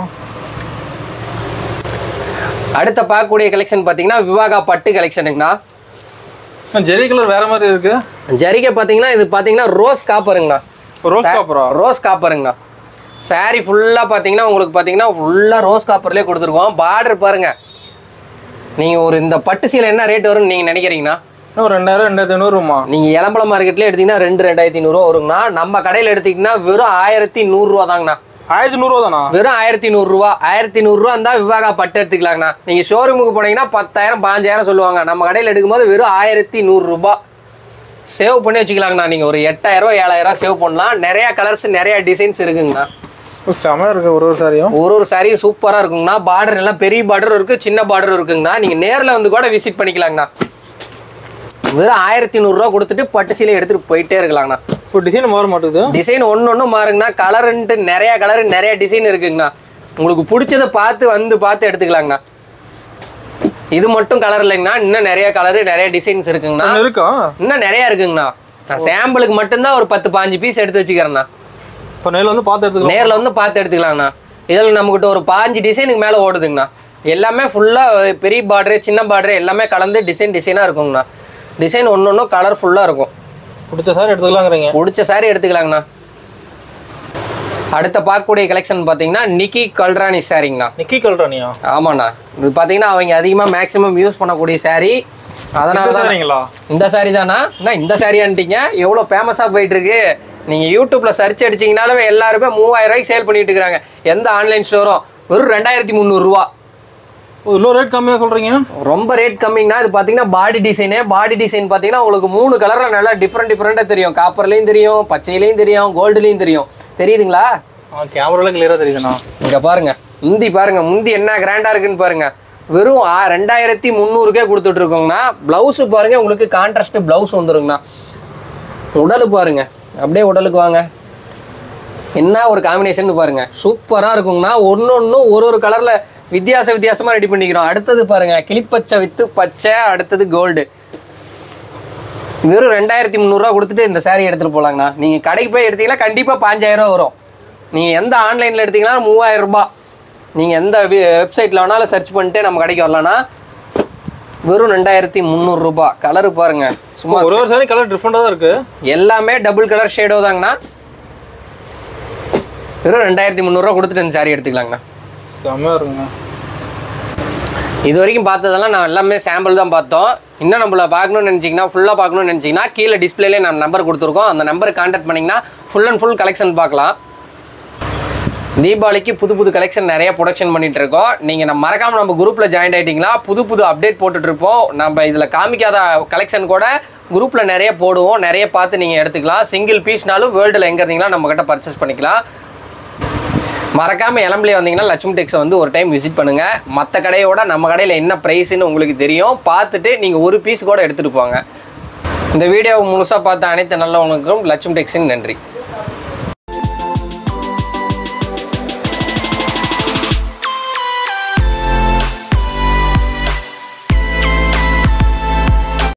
அடுத்த பார்க்கக்கூடிய கலெக்ஷன் பார்த்தீங்கன்னா விவாகா பட்டு கலெக்ஷனுங்கண்ணா ஜெரி கலர் வேற மாதிரி இருக்கு ஜரிகை பார்த்தீங்கன்னா இது பார்த்தீங்கன்னா ரோஸ் காப்பருங்கண்ணா ரோஸ் காப்பரா ரோஸ் காப்பருங்கண்ணா saree ஃபுல்லாக பார்த்தீங்கன்னா உங்களுக்கு பார்த்தீங்கன்னா ஃபுல்லாக ரோஸ் காப்பர்லேயே கொடுத்துருக்கோம் பார்டர் பாருங்க நீங்கள் ஒரு இந்த பட்டு சீலை என்ன ரேட் வரும்னு நீங்கள் நினைக்கிறீங்கண்ணா இன்னும் ஒரு ரெண்டாயிரம் ரெண்டாயிரத்தி ஐநூறுமா நீங்கள் இளம்பலம் மார்க்கெட்லேயே எடுத்தீங்கன்னா ரெண்டு ரெண்டாயிரத்தி நூறுரூவா வருங்கண்ணா நம்ம கடையில் எடுத்தீங்கன்னா வெறும் ஆயிரத்தி நூறுரூவா தாங்கண்ணா ஆயிரத்தி நூறுவா தானா வெறும் ஆயிரத்தி நூறுரூவா ஆயிரத்தி நூறுரூவா இருந்தால் விவாகா பட்டு எடுத்துக்கலாங்கண்ணா நீங்கள் ஷோரூமுக்கு போனீங்கன்னா பத்தாயிரம் பாஞ்சாயிரம் சொல்லுவாங்க நம்ம கடையில் எடுக்கும்போது வெறும் ஆயிரத்தி நூறுரூபா சேவ் பண்ணி வச்சுக்கலாங்கண்ணா நீங்கள் ஒரு எட்டாயிரம் ஏழாயிரம் சேவ் பண்ணலாம் நிறையா கலர்ஸ் நிறையா டிசைன்ஸ் இருக்குங்கண்ணா செமையா இருக்கு ஒரு ஒரு சாரியும் ஒரு ஒரு சாரியும் சூப்பராக இருக்குங்கண்ணா பார்டர் எல்லாம் பெரிய பார்டரும் இருக்குது சின்ன பார்டரும் இருக்குங்கண்ணா நீங்கள் நேரில் வந்து கூட விசிட் பண்ணிக்கலாங்கண்ணா வெறும் ஆயிரத்தி நூறுரூவா கொடுத்துட்டு பட்டு சீலை எடுத்துகிட்டு போயிட்டே இருக்கலாங்கண்ணா இப்போ டிசைன் மாற மாட்டேங்குது டிசைன் ஒன்று ஒன்று மாறுங்கண்ணா கலருன்ட்டு நிறைய கலர் நிறைய டிசைன் இருக்குங்கண்ணா உங்களுக்கு பிடிச்சதை பார்த்து வந்து பார்த்து எடுத்துக்கலாங்கண்ணா இது மட்டும் கலர் இல்லைங்கண்ணா இன்னும் நிறைய கலரு நிறைய டிசைன்ஸ் இருக்குங்கண்ணா இன்னும் இருக்கா இன்னும் நிறைய இருக்குங்கண்ணா நான் சாம்பிளுக்கு மட்டும்தான் ஒரு பத்து பாஞ்சு பீஸ் எடுத்து வச்சுக்கிறேண்ணா இப்போ நேரில் வந்து பார்த்து எடுத்துக்கலாம் நேரில் வந்து பார்த்து எடுத்துக்கலாங்கண்ணா இதில் நம்மக்கிட்ட ஒரு பாஞ்சு டிசைனுக்கு மேலே ஓடுதுங்கண்ணா எல்லாமே ஃபுல்லாக பெரிய பார்டரு சின்ன பார்டரு எல்லாமே கலந்து டிசைன் டிசைனாக இருக்குங்கண்ணா டிசைன் ஒன்று ஒன்றும் கலர்ஃபுல்லாக இருக்கும் பிடிச்ச சாரி எடுத்துக்கலாங்கிறீங்க பிடிச்ச சாரி எடுத்துக்கலாங்கண்ணா அடுத்த பார்க்கக்கூடிய கலெக்ஷன் பார்த்தீங்கன்னா நிக்கி கல்ராணி சாரிங்கண்ணா நிக்கி கல்றானியா ஆமாண்ணா இது பார்த்தீங்கன்னா அவங்க அதிகமாக மேக்ஸிமம் யூஸ் பண்ணக்கூடிய saree அதனால தான் சரிங்களா இந்த சாரி தானா என்ன இந்த சாரியான்ட்டீங்க எவ்வளோ ஃபேமஸாக போயிட்டு இருக்கு நீங்கள் யூடியூப்பில் சர்ச் அடிச்சிங்கனாலும் எல்லாருமே மூவாயிரம் ரூபாய்க்கு சேல் பண்ணிட்டு இருக்காங்க எந்த ஆன்லைன் ஸ்டோரும் வெறும் ரெண்டாயிரத்தி முந்நூறுரூவா இவ்வளோ ரேட் கம்மியாக சொல்கிறீங்க ரொம்ப ரேட் கம்மிங்கண்ணா இது பார்த்தீங்கன்னா பாடி டிசைனு பாடி டிசைன் பார்த்தீங்கன்னா உங்களுக்கு மூணு கலரில் நல்லா டிஃப்ரெண்ட் டிஃப்ரெண்ட்டாக தெரியும் காப்பர்லேயும் தெரியும் பச்சையிலையும் தெரியும் கோல்டுலேயும் தெரியும் தெரியுதுங்களா ஆ கேமராவில் கிளியராக தெரியுதுண்ணா இங்கே பாருங்க முந்தி பாருங்க முந்தி என்ன கிராண்டாக இருக்குன்னு பாருங்க வெறும் ஆ ரெண்டாயிரத்தி முந்நூறுக்கே கொடுத்துட்ருக்கோங்கண்ணா ப்ளவுஸு பாருங்க உங்களுக்கு கான்ட்ராஸ்ட் ப்ளவுஸ் வந்துருங்கண்ணா உடலு பாருங்க அப்படியே உடலுக்கு வாங்க என்ன ஒரு காம்பினேஷன் பாருங்க சூப்பராக இருக்குங்கண்ணா ஒன்று ஒன்றும் ஒரு ஒரு கலரில் வித்தியாச வித்தியாசமாக ரெடி பண்ணிக்கிறோம் அடுத்தது பாருங்க கிளிப்பச்சை வித்து பச்சை அடுத்தது கோல்டு வெறும் ரெண்டாயிரத்தி முந்நூறுரூவா கொடுத்துட்டு இந்த saree எடுத்துகிட்டு போகலாங்கண்ணா நீங்கள் கடைக்கு போய் எடுத்தீங்கன்னா கண்டிப்பாக பாஞ்சாயிரம் வரும் நீங்கள் எந்த ஆன்லைனில் எடுத்தீங்கன்னா மூவாயிரம் ரூபாய் நீங்கள் எந்த வெப்சைட்டில் வேணாலும் சர்ச் பண்ணிட்டு நம்ம கடைக்கு வரலாம்னா வெறும் ரெண்டாயிரத்தி முந்நூறுரூபா கலரு பாருங்க சும்மா ஒரு ஒரு சாரி கலர் டிஃப்ரெண்டாக தான் இருக்குது எல்லாமே டபுள் கலர் ஷேடோ தாங்கண்ணா வெறும் ரெண்டாயிரத்தி முந்நூறுரூவா கொடுத்துட்டு இந்த saree எடுத்துக்கலாங்கண்ணா செம்மையாக இருக்குங்க இது வரைக்கும் பார்த்ததெல்லாம் நான் எல்லாமே சாம்பிள் தான் பார்த்தோம் இன்னும் நம்மள பார்க்கணும்னு நினச்சிங்கன்னா ஃபுல்லாக பார்க்கணும்னு நினச்சிங்கன்னா கீழே டிஸ்பிளேலே நம்ம நம்பர் கொடுத்துருக்கோம் அந்த நம்பருக்கு கான்டாக்ட் பண்ணிங்கன்னா ஃபுல் அண்ட் ஃபுல் கலெக்ஷன் பார்க்கலாம் தீபாவளிக்கு புது புது கலெக்ஷன் நிறைய ப்ரொடக்ஷன் பண்ணிட்டு இருக்கோம் நீங்கள் நம்ம மறக்காமல் நம்ம குரூப்பில் ஜாயின் ஆகிட்டிங்களா புது புது அப்டேட் போட்டுட்டு இருப்போம் நம்ம இதில் காமிக்காத கலெக்ஷன் கூட குரூப்பில் நிறைய போடுவோம் நிறைய பார்த்து நீங்கள் எடுத்துக்கலாம் சிங்கிள் பீஸ்னாலும் வேர்ல்டில் எங்கே இருந்தீங்களா நம்ம கிட்ட பர்ச்சேஸ் பண்ணிக்கலாம் மறக்காம இளம்பிளே வந்தீங்கன்னா லட்சுமி டெக்ஸை வந்து ஒரு டைம் விசிட் பண்ணுங்க மற்ற கடையோட நம்ம கடையில் என்ன ப்ரைஸ்ன்னு உங்களுக்கு தெரியும் பார்த்துட்டு நீங்கள் ஒரு பீஸ் கூட எடுத்துகிட்டு போங்க இந்த வீடியோவை முழுசாக பார்த்த அனைத்து நல்லவங்களுக்கும் லட்சுமி டெக்ஸின் நன்றி